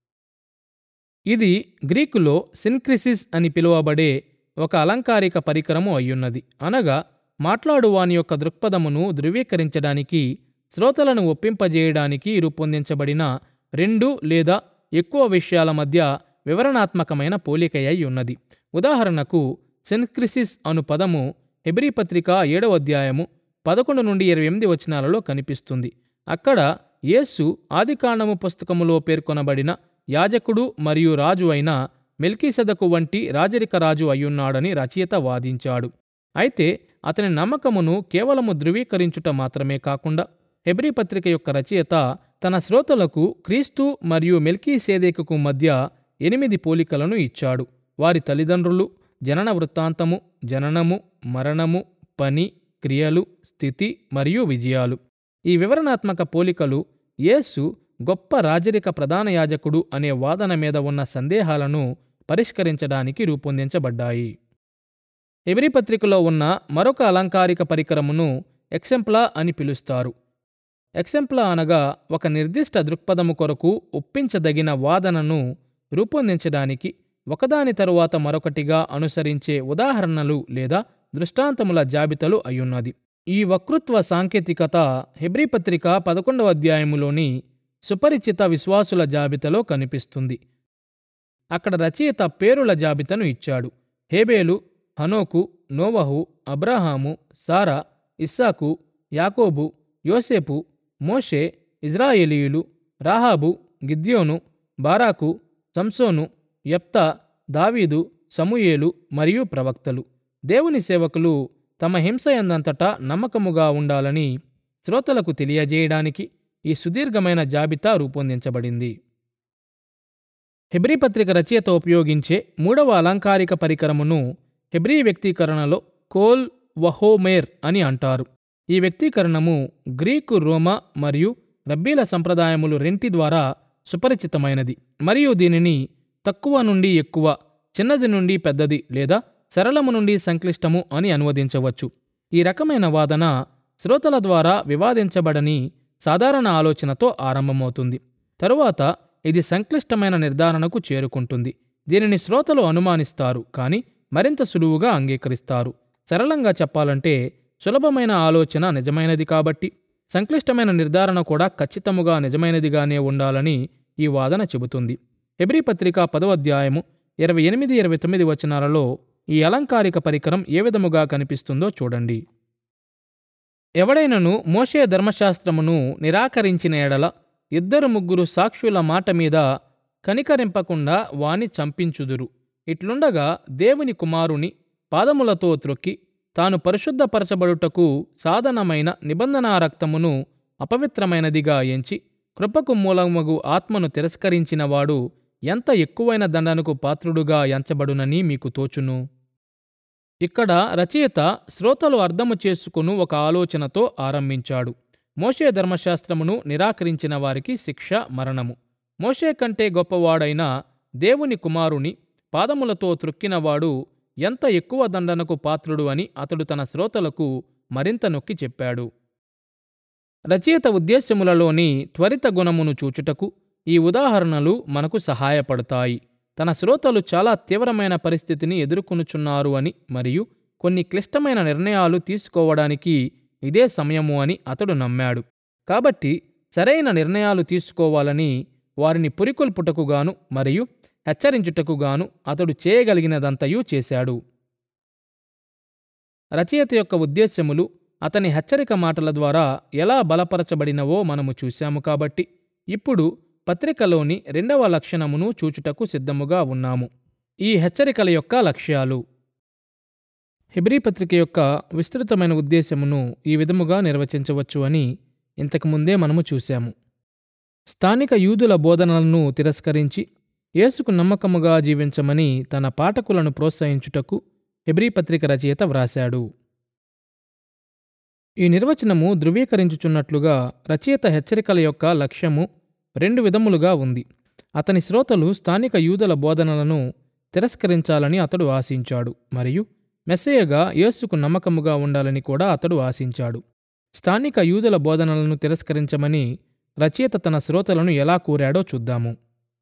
ఇది గ్రీకులో సిన్క్రిసిస్ అని పిలువబడే ఒక అలంకారిక పరికరము అయ్యున్నది అనగా మాట్లాడువాని యొక్క దృక్పథమును ధృవీకరించడానికి శ్రోతలను ఒప్పింపజేయడానికి రూపొందించబడిన రెండు లేదా ఎక్కువ విషయాల మధ్య వివరణాత్మకమైన పోలికయ్యి ఉన్నది ఉదాహరణకు సెన్క్రిసిస్ అను పదము హెబ్రీ పత్రిక ఏడవ అధ్యాయము పదకొండు నుండి ఇరవై ఎనిమిది వచనాలలో కనిపిస్తుంది అక్కడ యేసు ఆదికాండము పుస్తకములో పేర్కొనబడిన యాజకుడు మరియు రాజు అయిన మెల్కీసెదకు వంటి రాజరిక రాజు అయ్యున్నాడని రచయిత వాదించాడు అయితే అతని నమ్మకమును కేవలము ధృవీకరించుట మాత్రమే కాకుండా హెబ్రీ పత్రిక యొక్క రచయిత తన శ్రోతలకు క్రీస్తు మరియు మెల్కీసేదేకుకు మధ్య ఎనిమిది పోలికలను ఇచ్చాడు వారి తల్లిదండ్రులు జనన వృత్తాంతము జననము మరణము పని క్రియలు స్థితి మరియు విజయాలు ఈ వివరణాత్మక పోలికలు యేసు గొప్ప రాజరిక ప్రధాన యాజకుడు అనే వాదన మీద ఉన్న సందేహాలను పరిష్కరించడానికి రూపొందించబడ్డాయి ఎబిరి పత్రికలో ఉన్న మరొక అలంకారిక పరికరమును ఎక్సెంప్లా అని పిలుస్తారు ఎక్సెంప్లా అనగా ఒక నిర్దిష్ట దృక్పథము కొరకు ఒప్పించదగిన వాదనను రూపొందించడానికి ఒకదాని తరువాత మరొకటిగా అనుసరించే ఉదాహరణలు లేదా దృష్టాంతముల జాబితలు అయ్యున్నది ఈ వక్తృత్వ సాంకేతికత హెబ్రీ పత్రిక పదకొండవ అధ్యాయములోని సుపరిచిత విశ్వాసుల జాబితాలో కనిపిస్తుంది అక్కడ రచయిత పేరుల జాబితాను ఇచ్చాడు హేబేలు హనోకు నోవహు అబ్రహాము సారా ఇస్సాకు యాకోబు యోసేపు మోషే ఇజ్రాయేలీయులు రాహాబు గిద్యోను బారాకు సంసోను యెప్తా దావీదు సమూయేలు మరియు ప్రవక్తలు దేవుని సేవకులు తమ హింస ఎందంతటా నమ్మకముగా ఉండాలని శ్రోతలకు తెలియజేయడానికి ఈ సుదీర్ఘమైన జాబితా రూపొందించబడింది హెబ్రీ పత్రిక రచయిత ఉపయోగించే మూడవ అలంకారిక పరికరమును హెబ్రీ వ్యక్తీకరణలో కోల్ వహోమేర్ అని అంటారు ఈ వ్యక్తీకరణము గ్రీకు రోమా మరియు రబ్బీల సంప్రదాయములు రెంటి ద్వారా సుపరిచితమైనది మరియు దీనిని తక్కువ నుండి ఎక్కువ చిన్నది నుండి పెద్దది లేదా సరళము నుండి సంక్లిష్టము అని అనువదించవచ్చు ఈ రకమైన వాదన శ్రోతల ద్వారా వివాదించబడని సాధారణ ఆలోచనతో ఆరంభమవుతుంది తరువాత ఇది సంక్లిష్టమైన నిర్ధారణకు చేరుకుంటుంది దీనిని శ్రోతలు అనుమానిస్తారు కానీ మరింత సులువుగా అంగీకరిస్తారు సరళంగా చెప్పాలంటే సులభమైన ఆలోచన నిజమైనది కాబట్టి సంక్లిష్టమైన నిర్ధారణ కూడా ఖచ్చితముగా నిజమైనదిగానే ఉండాలని ఈ వాదన చెబుతుంది హెబ్రీ పత్రిక పదవ అధ్యాయము ఇరవై ఎనిమిది ఇరవై తొమ్మిది వచనాలలో ఈ అలంకారిక పరికరం ఏ విధముగా కనిపిస్తుందో చూడండి ఎవడైనను మోషే ధర్మశాస్త్రమును నిరాకరించిన ఎడల ఇద్దరు ముగ్గురు సాక్షుల మాట మీద కనికరింపకుండా వాని చంపించుదురు ఇట్లుండగా దేవుని కుమారుని పాదములతో త్రొక్కి తాను పరిశుద్ధపరచబడుటకు సాధనమైన నిబంధనా రక్తమును అపవిత్రమైనదిగా ఎంచి కృపకు మూలమగు ఆత్మను తిరస్కరించినవాడు ఎంత ఎక్కువైన దండనకు పాత్రుడుగా ఎంచబడునని మీకు తోచును ఇక్కడ రచయిత శ్రోతలు అర్థము చేసుకును ఒక ఆలోచనతో ఆరంభించాడు మోషే ధర్మశాస్త్రమును నిరాకరించిన వారికి శిక్ష మరణము మోషే కంటే గొప్పవాడైన దేవుని కుమారుని పాదములతో త్రొక్కినవాడు ఎంత ఎక్కువ దండనకు పాత్రుడు అని అతడు తన శ్రోతలకు మరింత నొక్కి చెప్పాడు రచయిత ఉద్దేశ్యములలోని త్వరిత గుణమును చూచుటకు ఈ ఉదాహరణలు మనకు సహాయపడతాయి తన శ్రోతలు చాలా తీవ్రమైన పరిస్థితిని ఎదుర్కొనుచున్నారు అని మరియు కొన్ని క్లిష్టమైన నిర్ణయాలు తీసుకోవడానికి ఇదే సమయము అని అతడు నమ్మాడు కాబట్టి సరైన నిర్ణయాలు తీసుకోవాలని వారిని పురికొల్పుటకుగాను మరియు హెచ్చరించుటకుగాను అతడు చేయగలిగినదంతయూ చేశాడు రచయిత యొక్క ఉద్దేశ్యములు అతని హెచ్చరిక మాటల ద్వారా ఎలా బలపరచబడినవో మనము చూశాము కాబట్టి ఇప్పుడు పత్రికలోని రెండవ లక్షణమును చూచుటకు సిద్ధముగా ఉన్నాము ఈ హెచ్చరికల యొక్క లక్ష్యాలు హెబ్రీ పత్రిక యొక్క విస్తృతమైన ఉద్దేశమును ఈ విధముగా నిర్వచించవచ్చు అని ఇంతకుముందే మనము చూశాము స్థానిక యూదుల బోధనలను తిరస్కరించి యేసుకు నమ్మకముగా జీవించమని తన పాఠకులను ప్రోత్సహించుటకు హెబ్రీ పత్రిక రచయిత వ్రాశాడు ఈ నిర్వచనము ధృవీకరించుచున్నట్లుగా రచయిత హెచ్చరికల యొక్క లక్ష్యము రెండు విధములుగా ఉంది అతని శ్రోతలు స్థానిక యూదుల బోధనలను తిరస్కరించాలని అతడు ఆశించాడు మరియు మెస్సేయగా యేసుకు నమ్మకముగా ఉండాలని కూడా అతడు ఆశించాడు స్థానిక యూదుల బోధనలను తిరస్కరించమని రచయిత తన శ్రోతలను ఎలా కోరాడో చూద్దాము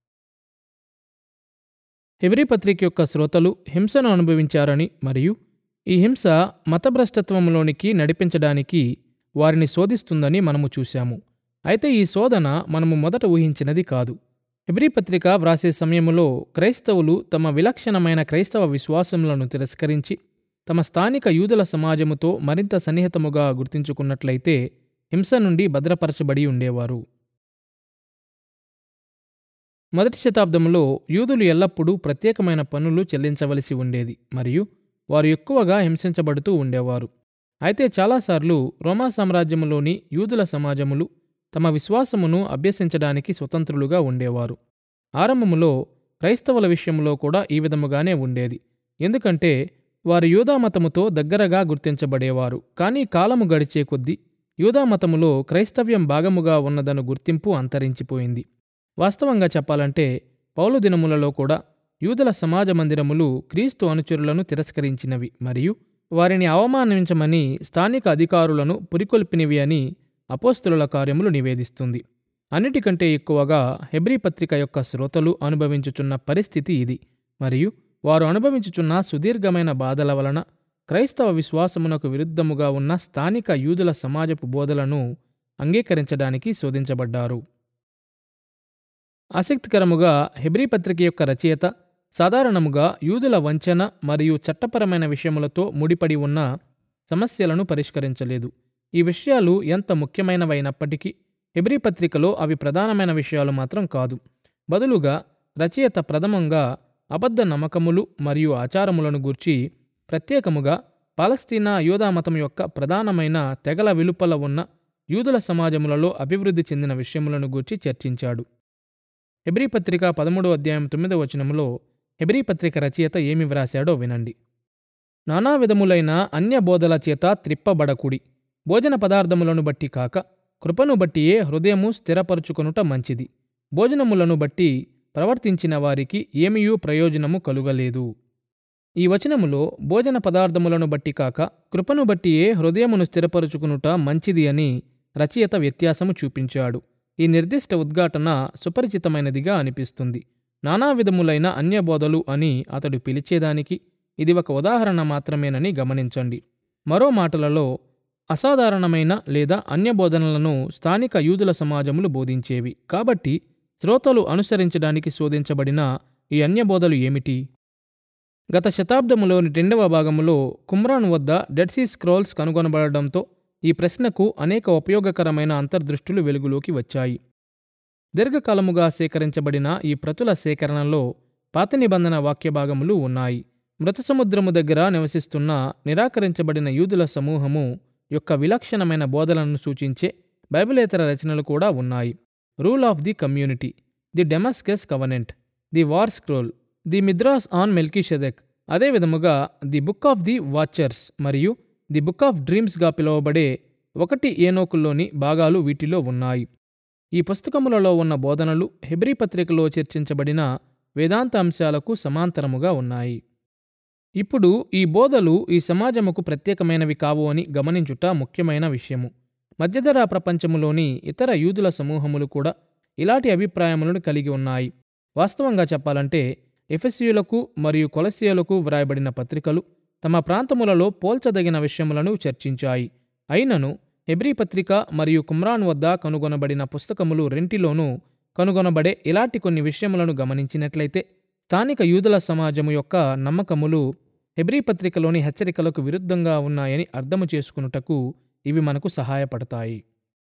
హెబ్రీ పత్రిక యొక్క శ్రోతలు హింసను అనుభవించారని మరియు ఈ హింస మతభ్రష్టత్వంలోనికి నడిపించడానికి వారిని శోధిస్తుందని మనము చూశాము అయితే ఈ శోధన మనము మొదట ఊహించినది కాదు హెబ్రీ పత్రిక వ్రాసే సమయంలో క్రైస్తవులు తమ విలక్షణమైన క్రైస్తవ విశ్వాసములను తిరస్కరించి తమ స్థానిక యూదుల సమాజముతో మరింత సన్నిహితముగా గుర్తించుకున్నట్లయితే హింస నుండి భద్రపరచబడి ఉండేవారు మొదటి శతాబ్దంలో యూదులు ఎల్లప్పుడూ ప్రత్యేకమైన పన్నులు చెల్లించవలసి ఉండేది మరియు వారు ఎక్కువగా హింసించబడుతూ ఉండేవారు అయితే చాలాసార్లు రోమా సామ్రాజ్యములోని యూదుల సమాజములు తమ విశ్వాసమును అభ్యసించడానికి స్వతంత్రులుగా ఉండేవారు ఆరంభములో క్రైస్తవుల విషయంలో కూడా ఈ విధముగానే ఉండేది ఎందుకంటే వారు యూదామతముతో దగ్గరగా గుర్తించబడేవారు కానీ కాలము గడిచే కొద్దీ యూదామతములో క్రైస్తవ్యం భాగముగా ఉన్నదను గుర్తింపు అంతరించిపోయింది వాస్తవంగా చెప్పాలంటే పౌలు దినములలో కూడా యూదుల సమాజ మందిరములు క్రీస్తు అనుచరులను తిరస్కరించినవి మరియు వారిని అవమానించమని స్థానిక అధికారులను పురికొల్పినవి అని అపోస్తుల కార్యములు నివేదిస్తుంది అన్నిటికంటే ఎక్కువగా హెబ్రీ పత్రిక యొక్క శ్రోతలు అనుభవించుచున్న పరిస్థితి ఇది మరియు వారు అనుభవించుచున్న సుదీర్ఘమైన బాధల వలన క్రైస్తవ విశ్వాసమునకు విరుద్ధముగా ఉన్న స్థానిక యూదుల సమాజపు బోధలను అంగీకరించడానికి శోధించబడ్డారు ఆసక్తికరముగా హెబ్రీ పత్రిక యొక్క రచయిత సాధారణముగా యూదుల వంచన మరియు చట్టపరమైన విషయములతో ముడిపడి ఉన్న సమస్యలను పరిష్కరించలేదు ఈ విషయాలు ఎంత ముఖ్యమైనవైనప్పటికీ హెబ్రీ పత్రికలో అవి ప్రధానమైన విషయాలు మాత్రం కాదు బదులుగా రచయిత ప్రథమంగా అబద్ధ నమ్మకములు మరియు ఆచారములను గూర్చి ప్రత్యేకముగా పాలస్తీనా యూదామతం యొక్క ప్రధానమైన తెగల వెలుపల ఉన్న యూదుల సమాజములలో అభివృద్ధి చెందిన విషయములను గూర్చి చర్చించాడు హెబ్రీ పత్రిక పదమూడో అధ్యాయం తొమ్మిదవ వచనములో హెబ్రీ పత్రిక రచయిత ఏమి వ్రాశాడో వినండి నానా విధములైన అన్య బోధల చేత త్రిప్పబడకుడి భోజన పదార్థములను బట్టి కాక కృపను బట్టియే హృదయము స్థిరపరుచుకొనుట మంచిది భోజనములను బట్టి ప్రవర్తించిన వారికి ఏమియూ ప్రయోజనము కలుగలేదు ఈ వచనములో భోజన పదార్థములను బట్టి కాక కృపను బట్టియే హృదయమును స్థిరపరుచుకునుట మంచిది అని రచయిత వ్యత్యాసము చూపించాడు ఈ నిర్దిష్ట ఉద్ఘాటన సుపరిచితమైనదిగా అనిపిస్తుంది నానా విధములైన అన్యబోధలు అని అతడు పిలిచేదానికి ఇది ఒక ఉదాహరణ మాత్రమేనని గమనించండి మరో మాటలలో అసాధారణమైన లేదా అన్యబోధనలను స్థానిక యూదుల సమాజములు బోధించేవి కాబట్టి శ్రోతలు అనుసరించడానికి శోధించబడిన ఈ అన్యబోధలు ఏమిటి గత శతాబ్దములోని రెండవ భాగములో కుమ్రాన్ వద్ద డెడ్ సీ స్క్రోల్స్ కనుగొనబడడంతో ఈ ప్రశ్నకు అనేక ఉపయోగకరమైన అంతర్దృష్టులు వెలుగులోకి వచ్చాయి దీర్ఘకాలముగా సేకరించబడిన ఈ ప్రతుల సేకరణలో పాత నిబంధన వాక్య భాగములు ఉన్నాయి మృత సముద్రము దగ్గర నివసిస్తున్న నిరాకరించబడిన యూదుల సమూహము యొక్క విలక్షణమైన బోధలను సూచించే బైబిలేతర రచనలు కూడా ఉన్నాయి rule of the community the Damascus covenant the war scroll the Midrash on Melchizedek అదే విధముగా the book of the watchers మరియు ది బుక్ ఆఫ్ డ్రీమ్స్గా పిలువబడే ఒకటి ఏనోకుల్లోని భాగాలు వీటిలో ఉన్నాయి ఈ పుస్తకములలో ఉన్న బోధనలు హెబ్రీ పత్రికలో చర్చించబడిన వేదాంత అంశాలకు సమాంతరముగా ఉన్నాయి ఇప్పుడు ఈ బోధలు ఈ సమాజముకు ప్రత్యేకమైనవి కావు అని గమనించుట ముఖ్యమైన విషయము మధ్యధరా ప్రపంచములోని ఇతర యూదుల సమూహములు కూడా ఇలాంటి అభిప్రాయములను కలిగి ఉన్నాయి వాస్తవంగా చెప్పాలంటే ఎఫెసియులకు మరియు కొలసియులకు వ్రాయబడిన పత్రికలు తమ ప్రాంతములలో పోల్చదగిన విషయములను చర్చించాయి అయినను హెబ్రీ పత్రిక మరియు కుమ్రాన్ వద్ద కనుగొనబడిన పుస్తకములు రెంటిలోనూ కనుగొనబడే ఇలాంటి కొన్ని విషయములను గమనించినట్లయితే స్థానిక యూదుల సమాజము యొక్క నమ్మకములు హెబ్రీ పత్రికలోని హెచ్చరికలకు విరుద్ధంగా ఉన్నాయని అర్థము చేసుకున్నటకు ఇవి మనకు సహాయపడతాయి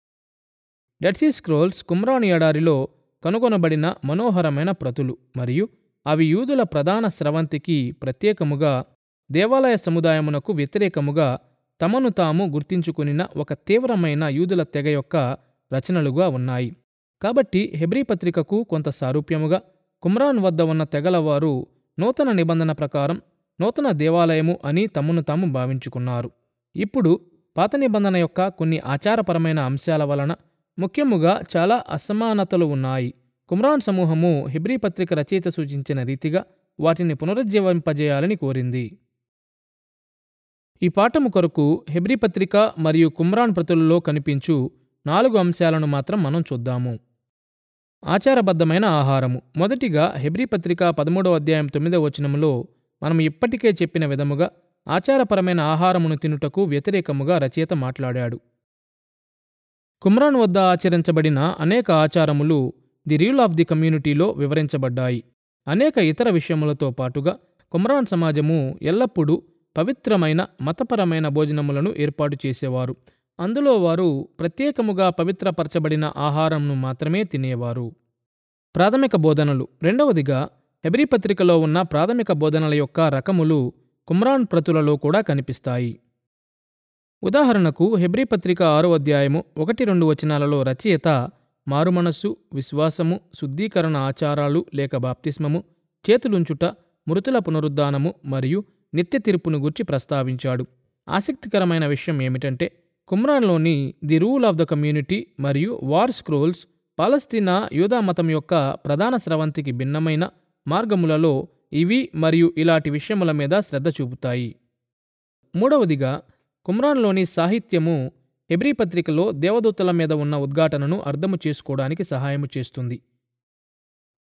డెడ్సీ స్క్రోల్స్ కుమ్రాన్ ఎడారిలో కనుగొనబడిన మనోహరమైన ప్రతులు మరియు అవి యూదుల ప్రధాన స్రవంతికి ప్రత్యేకముగా దేవాలయ సముదాయమునకు వ్యతిరేకముగా తమను తాము గుర్తించుకునిన ఒక తీవ్రమైన యూదుల తెగ యొక్క రచనలుగా ఉన్నాయి కాబట్టి హెబ్రీ పత్రికకు కొంత సారూప్యముగా కుమ్రాన్ వద్ద ఉన్న తెగలవారు నూతన నిబంధన ప్రకారం నూతన దేవాలయము అని తమను తాము భావించుకున్నారు ఇప్పుడు పాత నిబంధన యొక్క కొన్ని ఆచారపరమైన అంశాల వలన ముఖ్యముగా చాలా అసమానతలు ఉన్నాయి కుమ్రాన్ సమూహము హెబ్రీ పత్రిక రచయిత సూచించిన రీతిగా వాటిని పునరుజ్జీవింపజేయాలని కోరింది ఈ పాఠము కొరకు హెబ్రీ పత్రిక మరియు కుమ్రాన్ ప్రతులలో కనిపించు నాలుగు అంశాలను మాత్రం మనం చూద్దాము ఆచారబద్ధమైన ఆహారము మొదటిగా హెబ్రీ పత్రిక పదమూడవ అధ్యాయం తొమ్మిదవ వచనములో మనం ఇప్పటికే చెప్పిన విధముగా ఆచారపరమైన ఆహారమును తినుటకు వ్యతిరేకముగా రచయిత మాట్లాడాడు కుమ్రాన్ వద్ద ఆచరించబడిన అనేక ఆచారములు ది రూల్ ఆఫ్ ది కమ్యూనిటీలో వివరించబడ్డాయి అనేక ఇతర విషయములతో పాటుగా కుమ్రాన్ సమాజము ఎల్లప్పుడూ పవిత్రమైన మతపరమైన భోజనములను ఏర్పాటు చేసేవారు అందులో వారు ప్రత్యేకముగా పవిత్రపరచబడిన ఆహారంను మాత్రమే తినేవారు ప్రాథమిక బోధనలు రెండవదిగా హెబ్రీ పత్రికలో ఉన్న ప్రాథమిక బోధనల యొక్క రకములు కుమ్రాన్ ప్రతులలో కూడా కనిపిస్తాయి ఉదాహరణకు హెబ్రీ పత్రిక ఆరో అధ్యాయము ఒకటి రెండు వచనాలలో రచయిత మారుమనస్సు విశ్వాసము శుద్ధీకరణ ఆచారాలు లేక బాప్తిస్మము చేతులుంచుట మృతుల పునరుద్ధానము మరియు నిత్య తీర్పును గుర్చి ప్రస్తావించాడు ఆసక్తికరమైన విషయం ఏమిటంటే కుమ్రాన్లోని the rule of the community మరియు వార్ స్క్రోల్స్ పాలస్తీనా యూదా మతం యొక్క ప్రధాన స్రవంతికి భిన్నమైన మార్గములలో ఇవి మరియు ఇలాంటి విషయముల మీద శ్రద్ధ చూపుతాయి మూడవదిగా కుమ్రాన్లోని సాహిత్యము హెబ్రీ పత్రికలో దేవదూతల మీద ఉన్న ఉద్ఘాటనను అర్థము చేసుకోవడానికి సహాయము చేస్తుంది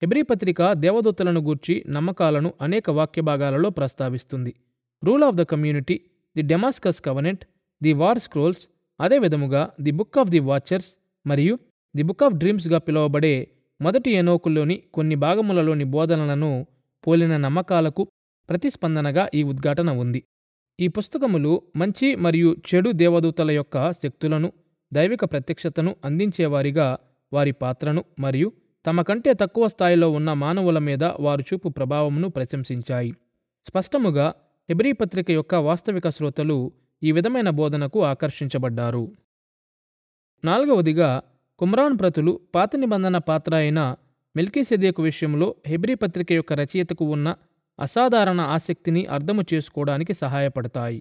హెబ్రీ పత్రిక దేవదూతలను గూర్చి నమ్మకాలను అనేక వాక్య భాగాలలో ప్రస్తావిస్తుంది rule of the community the Damascus covenant the war scrolls అదే విధముగా the book of the watchers మరియు ది బుక్ ఆఫ్ డ్రీమ్స్గా పిలువబడే మొదటి ఎనోకుల్లోని కొన్ని భాగములలోని బోధనలను పోలిన నమ్మకాలకు ప్రతిస్పందనగా ఈ ఉద్ఘాటన ఉంది ఈ పుస్తకములు మంచి మరియు చెడు దేవదూతల యొక్క శక్తులను దైవిక ప్రత్యక్షతను అందించేవారిగా వారి పాత్రను మరియు తమ కంటే తక్కువ స్థాయిలో ఉన్న మానవుల మీద వారు చూపు ప్రభావమును ప్రశంసించాయి స్పష్టముగా హెబ్రీ పత్రిక యొక్క వాస్తవిక శ్రోతలు ఈ విధమైన బోధనకు ఆకర్షించబడ్డారు నాలుగవదిగా కుమ్రాన్ ప్రతులు పాత నిబంధన పాత్ర అయిన మెల్కీసెదేకు విషయంలో హెబ్రీ పత్రిక యొక్క రచయితకు ఉన్న అసాధారణ ఆసక్తిని అర్థము చేసుకోవడానికి సహాయపడతాయి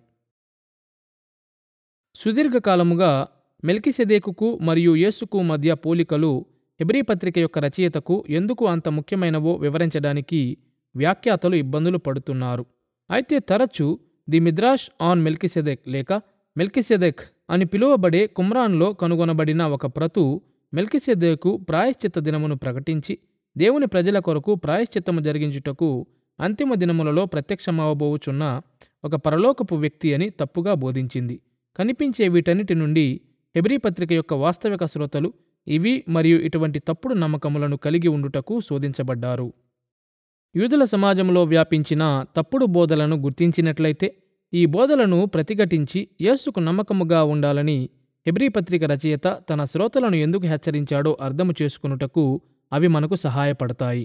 సుదీర్ఘకాలముగా మెల్కిసెదేకుకు మరియు యేసుకు మధ్య పోలికలు హెబ్రీ పత్రిక యొక్క రచయితకు ఎందుకు అంత ముఖ్యమైనవో వివరించడానికి వ్యాఖ్యాతలు ఇబ్బందులు పడుతున్నారు అయితే తరచూ ది మిద్రాష్ ఆన్ మెల్కిసెదెక్ లేక మెల్కిసెదెక్ అని పిలువబడే కుమ్రాన్లో కనుగొనబడిన ఒక ప్రతు మెల్కిసెదెకు ప్రాయశ్చిత్త దినమును ప్రకటించి దేవుని ప్రజల కొరకు ప్రాయశ్చిత్తము జరిగించుటకు అంతిమ దినములలో ప్రత్యక్షమవబోవుచున్న ఒక పరలోకపు వ్యక్తి అని తప్పుగా బోధించింది కనిపించే వీటన్నిటి నుండి హెబ్రీ పత్రిక యొక్క వాస్తవిక శ్రోతలు ఇవి మరియు ఇటువంటి తప్పుడు నమ్మకములను కలిగి ఉండుటకు శోధించబడ్డారు యూదుల సమాజంలో వ్యాపించిన తప్పుడు బోధలను గుర్తించినట్లయితే ఈ బోధలను ప్రతిఘటించి యేసుకు నమ్మకముగా ఉండాలని హెబ్రీ పత్రిక రచయిత తన శ్రోతలను ఎందుకు హెచ్చరించాడో అర్థము చేసుకునుటకు అవి మనకు సహాయపడతాయి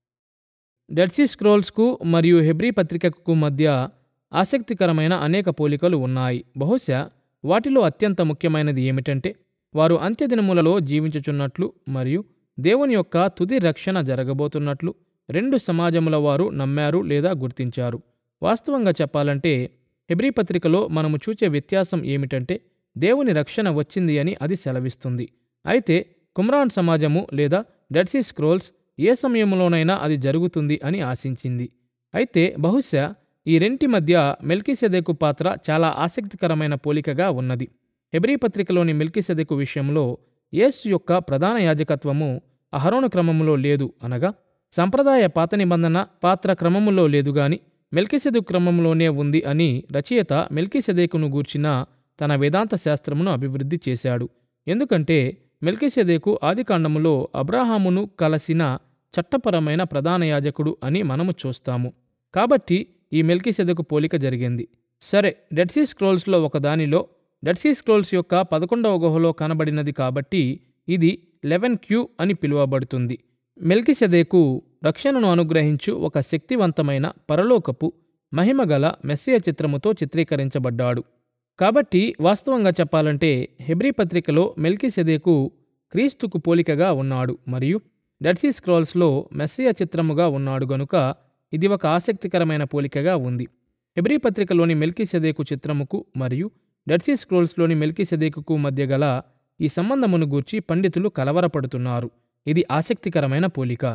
డెడ్సీ స్క్రోల్స్కు మరియు హెబ్రీ పత్రికకు మధ్య ఆసక్తికరమైన అనేక పోలికలు ఉన్నాయి బహుశా వాటిలో అత్యంత ముఖ్యమైనది ఏమిటంటే వారు అంత్యదినములలో జీవించుచున్నట్లు మరియు దేవుని యొక్క తుది రక్షణ జరగబోతున్నట్లు రెండు సమాజముల వారు నమ్మారు లేదా గుర్తించారు వాస్తవంగా చెప్పాలంటే హెబ్రీ పత్రికలో మనము చూచే వ్యత్యాసం ఏమిటంటే దేవుని రక్షణ వచ్చింది అని అది సెలవిస్తుంది అయితే కుమ్రాన్ సమాజము లేదా డెడ్సీ స్క్రోల్స్ ఏ సమయంలోనైనా అది జరుగుతుంది అని ఆశించింది అయితే బహుశా ఈ రెంటి మధ్య మెల్కిసెదెకు పాత్ర చాలా ఆసక్తికరమైన పోలికగా ఉన్నది హెబ్రీ పత్రికలోని మెల్కిసెదెకు విషయంలో యేసు యొక్క ప్రధాన యాజకత్వము అహరోను క్రమములో లేదు అనగా సంప్రదాయ పాత నిబంధన పాత్ర క్రమములో లేదు గాని మెల్కిసెదు క్రమంలోనే ఉంది అని రచయిత మెల్కిసెదేకును గూర్చిన తన వేదాంత శాస్త్రమును అభివృద్ధి చేశాడు ఎందుకంటే మెల్కిసెదేకు ఆదికాండములో అబ్రాహామును కలసిన చట్టపరమైన ప్రధాన యాజకుడు అని మనము చూస్తాము కాబట్టి ఈ మెల్కిసెదకు పోలిక జరిగింది సరే డెడ్సీ స్క్రోల్స్లో ఒకదానిలో డెడ్సీ స్క్రోల్స్ యొక్క పదకొండవ గుహలో కనబడినది కాబట్టి ఇది లెవెన్ క్యూ అని పిలువబడుతుంది మెల్కిసెదేకు రక్షణను అనుగ్రహించు ఒక శక్తివంతమైన పరలోకపు మహిమగల మెస్సియ చిత్రముతో చిత్రీకరించబడ్డాడు కాబట్టి వాస్తవంగా చెప్పాలంటే హెబ్రీ పత్రికలో మెల్కిసెదేకు క్రీస్తుకు పోలికగా ఉన్నాడు మరియు డెడ్సీ స్క్రోల్స్లో మెస్సియ చిత్రముగా ఉన్నాడు గనుక ఇది ఒక ఆసక్తికరమైన పోలికగా ఉంది హెబ్రీ పత్రికలోని మెల్కిసెదేకు చిత్రముకు మరియు డెడ్సీ స్క్రోల్స్లోని మెల్కిసెదేకుకు మధ్య గల ఈ సంబంధమును గూర్చి పండితులు కలవరపడుతున్నారు ఇది ఆసక్తికరమైన పోలిక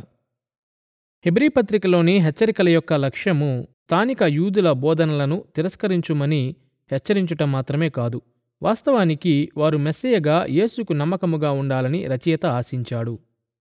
హెబ్రీ పత్రికలోని హెచ్చరికల యొక్క లక్ష్యము స్థానిక యూదుల బోధనలను తిరస్కరించుమని హెచ్చరించుట మాత్రమే కాదు వాస్తవానికి వారు మెస్సేయగా యేసుకు నమ్మకముగా ఉండాలని రచయిత ఆశించాడు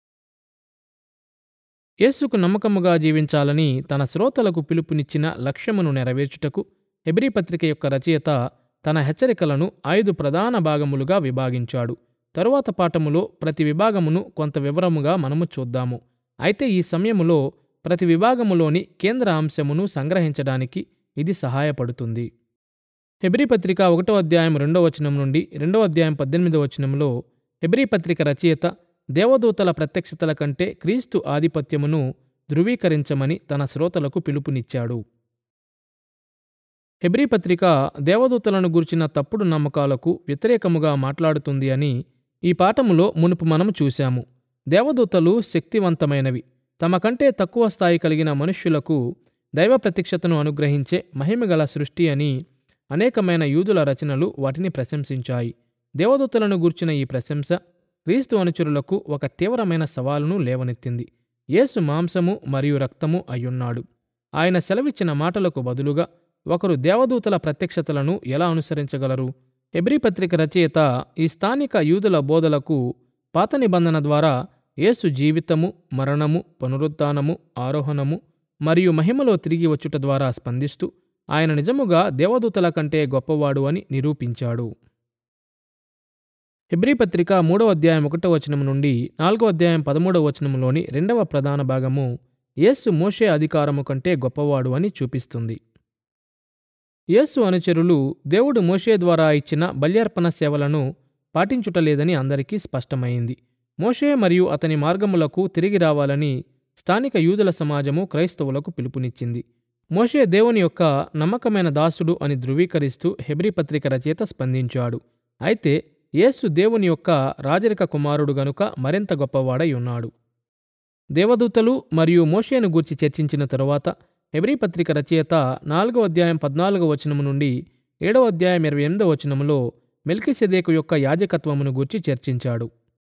యేసుకు నమ్మకముగా జీవించాలని తన శ్రోతలకు పిలుపునిచ్చిన లక్ష్యమును నెరవేర్చుటకు హెబ్రీ పత్రిక యొక్క రచయిత తన హెచ్చరికలను ఐదు ప్రధాన భాగములుగా విభాగించాడు తరువాత పాఠములో ప్రతి విభాగమును కొంత వివరముగా మనము చూద్దాము అయితే ఈ సమయములో ప్రతి విభాగములోని కేంద్ర అంశమును సంగ్రహించడానికి ఇది సహాయపడుతుంది హెబ్రీ పత్రిక ఒకటో అధ్యాయం రెండో వచనం నుండి రెండో అధ్యాయం పద్దెనిమిదో వచనంలో హెబ్రీ పత్రిక రచయిత దేవదూతల ప్రత్యక్షతల కంటే క్రీస్తు ఆధిపత్యమును ధృవీకరించమని తన శ్రోతలకు పిలుపునిచ్చాడు హెబ్రీ పత్రిక దేవదూతలను గుర్చిన తప్పుడు నమ్మకాలకు వ్యతిరేకముగా మాట్లాడుతుంది అని ఈ పాఠములో మునుపు మనము చూశాము దేవదూతలు శక్తివంతమైనవి తమ కంటే తక్కువ స్థాయి కలిగిన మనుష్యులకు దైవ ప్రత్యక్షతను అనుగ్రహించే మహిమగల సృష్టి అని అనేకమైన యూదుల రచనలు వాటిని ప్రశంసించాయి దేవదూతలను గూర్చిన ఈ ప్రశంస క్రీస్తు అనుచరులకు ఒక తీవ్రమైన సవాలును లేవనెత్తింది యేసు మాంసము మరియు రక్తము అయ్యున్నాడు ఆయన సెలవిచ్చిన మాటలకు బదులుగా ఒకరు దేవదూతల ప్రత్యక్షతలను ఎలా అనుసరించగలరు హెబ్రీ పత్రిక రచయిత ఈ స్థానిక యూదుల బోధలకు పాత నిబంధన ద్వారా యేసు జీవితము మరణము పునరుత్థానము ఆరోహణము మరియు మహిమలో తిరిగి వచ్చుట ద్వారా స్పందిస్తూ ఆయన నిజముగా దేవదూతల కంటే గొప్పవాడు అని నిరూపించాడు హెబ్రీ పత్రిక మూడవ అధ్యాయం ఒకటో వచనం నుండి నాలుగో అధ్యాయం పదమూడవ వచనంలోని రెండవ ప్రధాన భాగము యేసు మోషే అధికారము కంటే గొప్పవాడు అని చూపిస్తుంది యేసు అనుచరులు దేవుడు మోషే ద్వారా ఇచ్చిన బల్యార్పణ సేవలను పాటించుటలేదని అందరికీ స్పష్టమైంది మోషే మరియు అతని మార్గములకు తిరిగి రావాలని స్థానిక యూదుల సమాజము క్రైస్తవులకు పిలుపునిచ్చింది మోషే దేవుని యొక్క నమ్మకమైన దాసుడు అని ధృవీకరిస్తూ హెబ్రీ పత్రిక రచయిత స్పందించాడు అయితే యేసు దేవుని యొక్క రాజరిక కుమారుడు గనుక మరింత గొప్పవాడై ఉన్నాడు దేవదూతలు మరియు మోషేను గూర్చి చర్చించిన తరువాత హెబ్రీ పత్రిక రచయిత నాలుగో అధ్యాయం పద్నాలుగో వచనము నుండి ఏడవ అధ్యాయం ఇరవై ఎనిమిదో వచనములో మెల్కిసెదేకు యొక్క యాజకత్వమును గూర్చి చర్చించాడు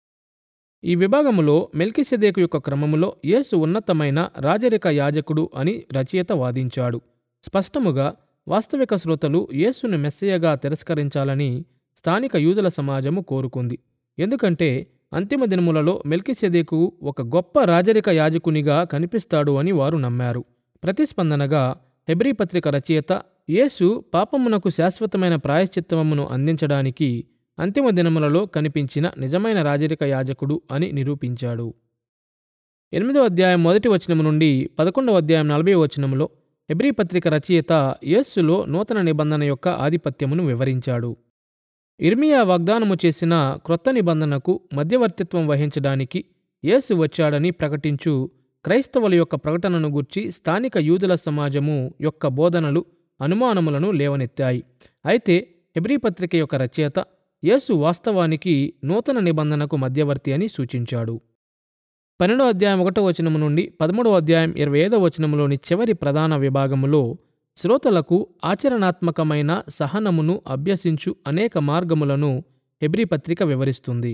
ఈ విభాగములో మెల్కిసెదేకు యొక్క క్రమములో యేసు ఉన్నతమైన రాజరిక యాజకుడు అని రచయిత వాదించాడు స్పష్టముగా వాస్తవిక శ్రోతలు యేసును మెస్సయ్యగా తిరస్కరించాలని స్థానిక యూదుల సమాజము కోరుకుంది ఎందుకంటే అంతిమ దినములలో మెల్కిసెదేకు ఒక గొప్ప రాజరిక యాజకునిగా కనిపిస్తాడు అని వారు నమ్మారు ప్రతిస్పందనగా హెబ్రీ పత్రిక రచయిత యేసు పాపమునకు శాశ్వతమైన ప్రాయశ్చిత్తమును అందించడానికి అంతిమ దినములలో కనిపించిన నిజమైన రాజరిక యాజకుడు అని నిరూపించాడు ఎనిమిదో అధ్యాయం మొదటి వచనము నుండి పదకొండవ అధ్యాయం నలభై వచనములో హెబ్రీ పత్రిక రచయిత యేస్సులో నూతన నిబంధన యొక్క ఆధిపత్యమును వివరించాడు ఇర్మియా వాగ్దానము చేసిన క్రొత్త నిబంధనకు మధ్యవర్తిత్వం వహించడానికి యేసు వచ్చాడని ప్రకటించు క్రైస్తవుల యొక్క ప్రకటనను గూర్చి స్థానిక యూదుల సమాజము యొక్క బోధనలు అనుమానములను లేవనెత్తాయి అయితే హెబ్రీ పత్రిక యొక్క రచయిత యేసు వాస్తవానికి నూతన నిబంధనకు మధ్యవర్తి అని సూచించాడు పన్నెండో అధ్యాయం ఒకటో వచనము నుండి పదమూడవ అధ్యాయం ఇరవై ఐదో వచనములోని చివరి ప్రధాన విభాగములో శ్రోతలకు ఆచరణాత్మకమైన సహనమును అభ్యసించు అనేక మార్గములను హెబ్రీ పత్రిక వివరిస్తుంది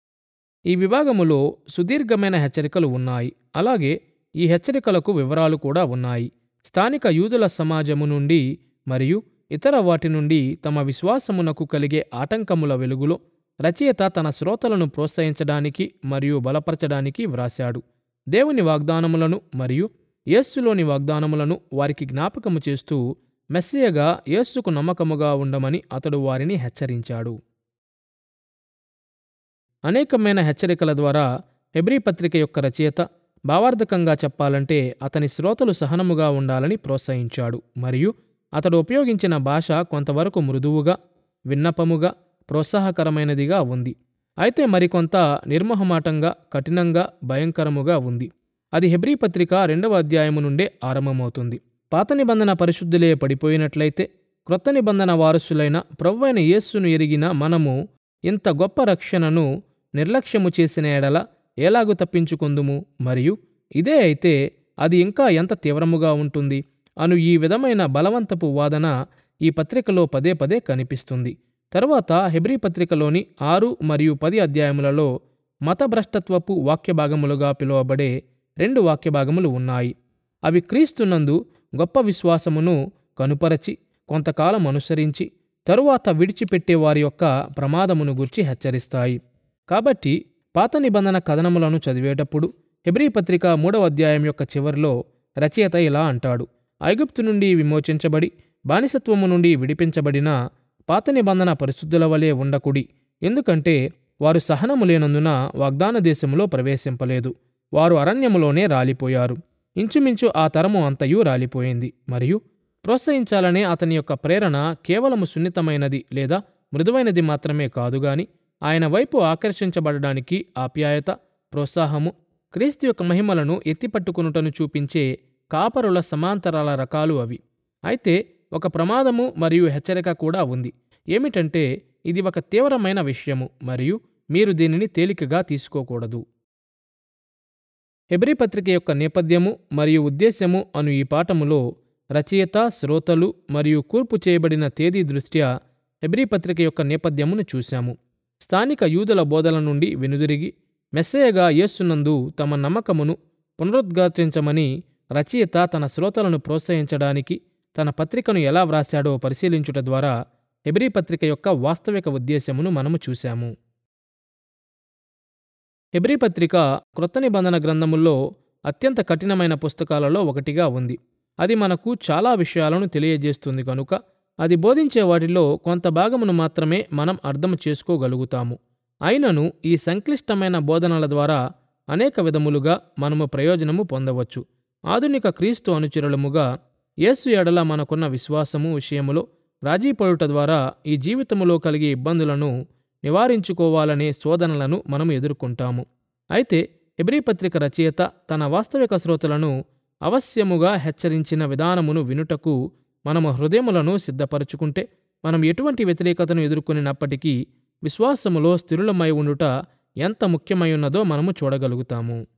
ఈ విభాగములో సుదీర్ఘమైన హెచ్చరికలు ఉన్నాయి అలాగే ఈ హెచ్చరికలకు వివరాలు కూడా ఉన్నాయి స్థానిక యూదుల సమాజము నుండి మరియు ఇతర వాటి నుండి తమ విశ్వాసమునకు కలిగే ఆటంకముల వెలుగులో రచయిత తన శ్రోతలను ప్రోత్సహించడానికి మరియు బలపరచడానికి వ్రాశాడు దేవుని వాగ్దానములను మరియు యేస్సులోని వాగ్దానములను వారికి జ్ఞాపకము చేస్తూ మెస్సియగా యేస్సుకు నమ్మకముగా ఉండమని అతడు వారిని హెచ్చరించాడు అనేకమైన హెచ్చరికల ద్వారా హెబ్రీ పత్రిక యొక్క రచయిత భావార్థకంగా చెప్పాలంటే అతని శ్రోతలు సహనముగా ఉండాలని ప్రోత్సహించాడు మరియు అతడు ఉపయోగించిన భాష కొంతవరకు మృదువుగా విన్నపముగా ప్రోత్సాహకరమైనదిగా ఉంది అయితే మరికొంత నిర్మోహమాటంగా కఠినంగా భయంకరముగా ఉంది అది హెబ్రీ పత్రిక రెండవ అధ్యాయము నుండే ఆరంభమవుతుంది పాత నిబంధన పరిశుద్ధులే పడిపోయినట్లయితే క్రొత్త నిబంధన వారసులైన ప్రవ్వైన యేస్సును ఎరిగిన మనము ఇంత గొప్ప రక్షణను నిర్లక్ష్యము చేసిన ఎడల ఎలాగు తప్పించుకుందుము మరియు ఇదే అయితే అది ఇంకా ఎంత తీవ్రముగా ఉంటుంది అను ఈ విధమైన బలవంతపు వాదన ఈ పత్రికలో పదే పదే కనిపిస్తుంది తరువాత హెబ్రీ పత్రికలోని ఆరు మరియు పది అధ్యాయములలో మతభ్రష్టత్వపు వాక్యభాగములుగా పిలువబడే రెండు వాక్యభాగములు ఉన్నాయి అవి క్రీస్తునందు గొప్ప విశ్వాసమును కనుపరచి కొంతకాలం అనుసరించి తరువాత విడిచిపెట్టే వారి యొక్క ప్రమాదమును గుర్చి హెచ్చరిస్తాయి కాబట్టి పాత నిబంధన కథనములను చదివేటప్పుడు హెబ్రీ పత్రిక మూడవ అధ్యాయం యొక్క చివరిలో రచయిత ఇలా అంటాడు ఐగుప్తు నుండి విమోచించబడి బానిసత్వము నుండి విడిపించబడిన పాత నిబంధన పరిశుద్ధుల వలె ఉండకుడి ఎందుకంటే వారు సహనము లేనందున వాగ్దాన దేశములో ప్రవేశింపలేదు వారు అరణ్యములోనే రాలిపోయారు ఇంచుమించు ఆ తరము అంతయు రాలిపోయింది మరియు ప్రోత్సహించాలనే అతని యొక్క ప్రేరణ కేవలము సున్నితమైనది లేదా మృదువైనది మాత్రమే కాదుగాని ఆయన వైపు ఆకర్షించబడడానికి ఆప్యాయత ప్రోత్సాహము క్రీస్తు యొక్క మహిమలను ఎత్తిపట్టుకునుటను చూపించే కాపరుల సమాంతరాల రకాలు అవి అయితే ఒక ప్రమాదము మరియు హెచ్చరిక కూడా ఉంది ఏమిటంటే ఇది ఒక తీవ్రమైన విషయము మరియు మీరు దీనిని తేలికగా తీసుకోకూడదు హెబ్రీ పత్రిక యొక్క నేపథ్యము మరియు ఉద్దేశ్యము అను ఈ పాఠములో రచయిత శ్రోతలు మరియు కూర్పు చేయబడిన తేదీ దృష్ట్యా హెబ్రీ పత్రిక యొక్క నేపథ్యమును చూశాము స్థానిక యూదుల బోధల నుండి వెనుదిరిగి మెస్సయగా యేస్సునందు తమ నమ్మకమును పునరుద్ఘాటించమని రచయిత తన శ్రోతలను ప్రోత్సహించడానికి తన పత్రికను ఎలా వ్రాశాడో పరిశీలించుట ద్వారా హెబ్రీ పత్రిక యొక్క వాస్తవిక ఉద్దేశ్యమును మనము చూశాము హెబ్రీ పత్రిక క్రొత్త నిబంధన గ్రంథముల్లో అత్యంత కఠినమైన పుస్తకాలలో ఒకటిగా ఉంది అది మనకు చాలా విషయాలను తెలియజేస్తుంది కనుక అది బోధించే వాటిలో కొంత భాగమును మాత్రమే మనం అర్థం చేసుకోగలుగుతాము అయినను ఈ సంక్లిష్టమైన బోధనల ద్వారా అనేక విధములుగా మనము ప్రయోజనము పొందవచ్చు ఆధునిక క్రీస్తు అనుచరులముగా యేసు ఎడల మనకున్న విశ్వాసము విషయములో రాజీపడుట ద్వారా ఈ జీవితములో కలిగే ఇబ్బందులను నివారించుకోవాలనే శోధనలను మనం ఎదుర్కొంటాము అయితే హెబ్రీ పత్రిక రచయిత తన వాస్తవిక శ్రోతలను అవశ్యముగా హెచ్చరించిన విధానమును వినుటకు మనము హృదయములను సిద్ధపరచుకుంటే మనం ఎటువంటి వ్యతిరేకతను ఎదుర్కొనినప్పటికీ విశ్వాసములో స్థిరులమై ఉండుట ఎంత ముఖ్యమై ఉన్నదో మనము చూడగలుగుతాము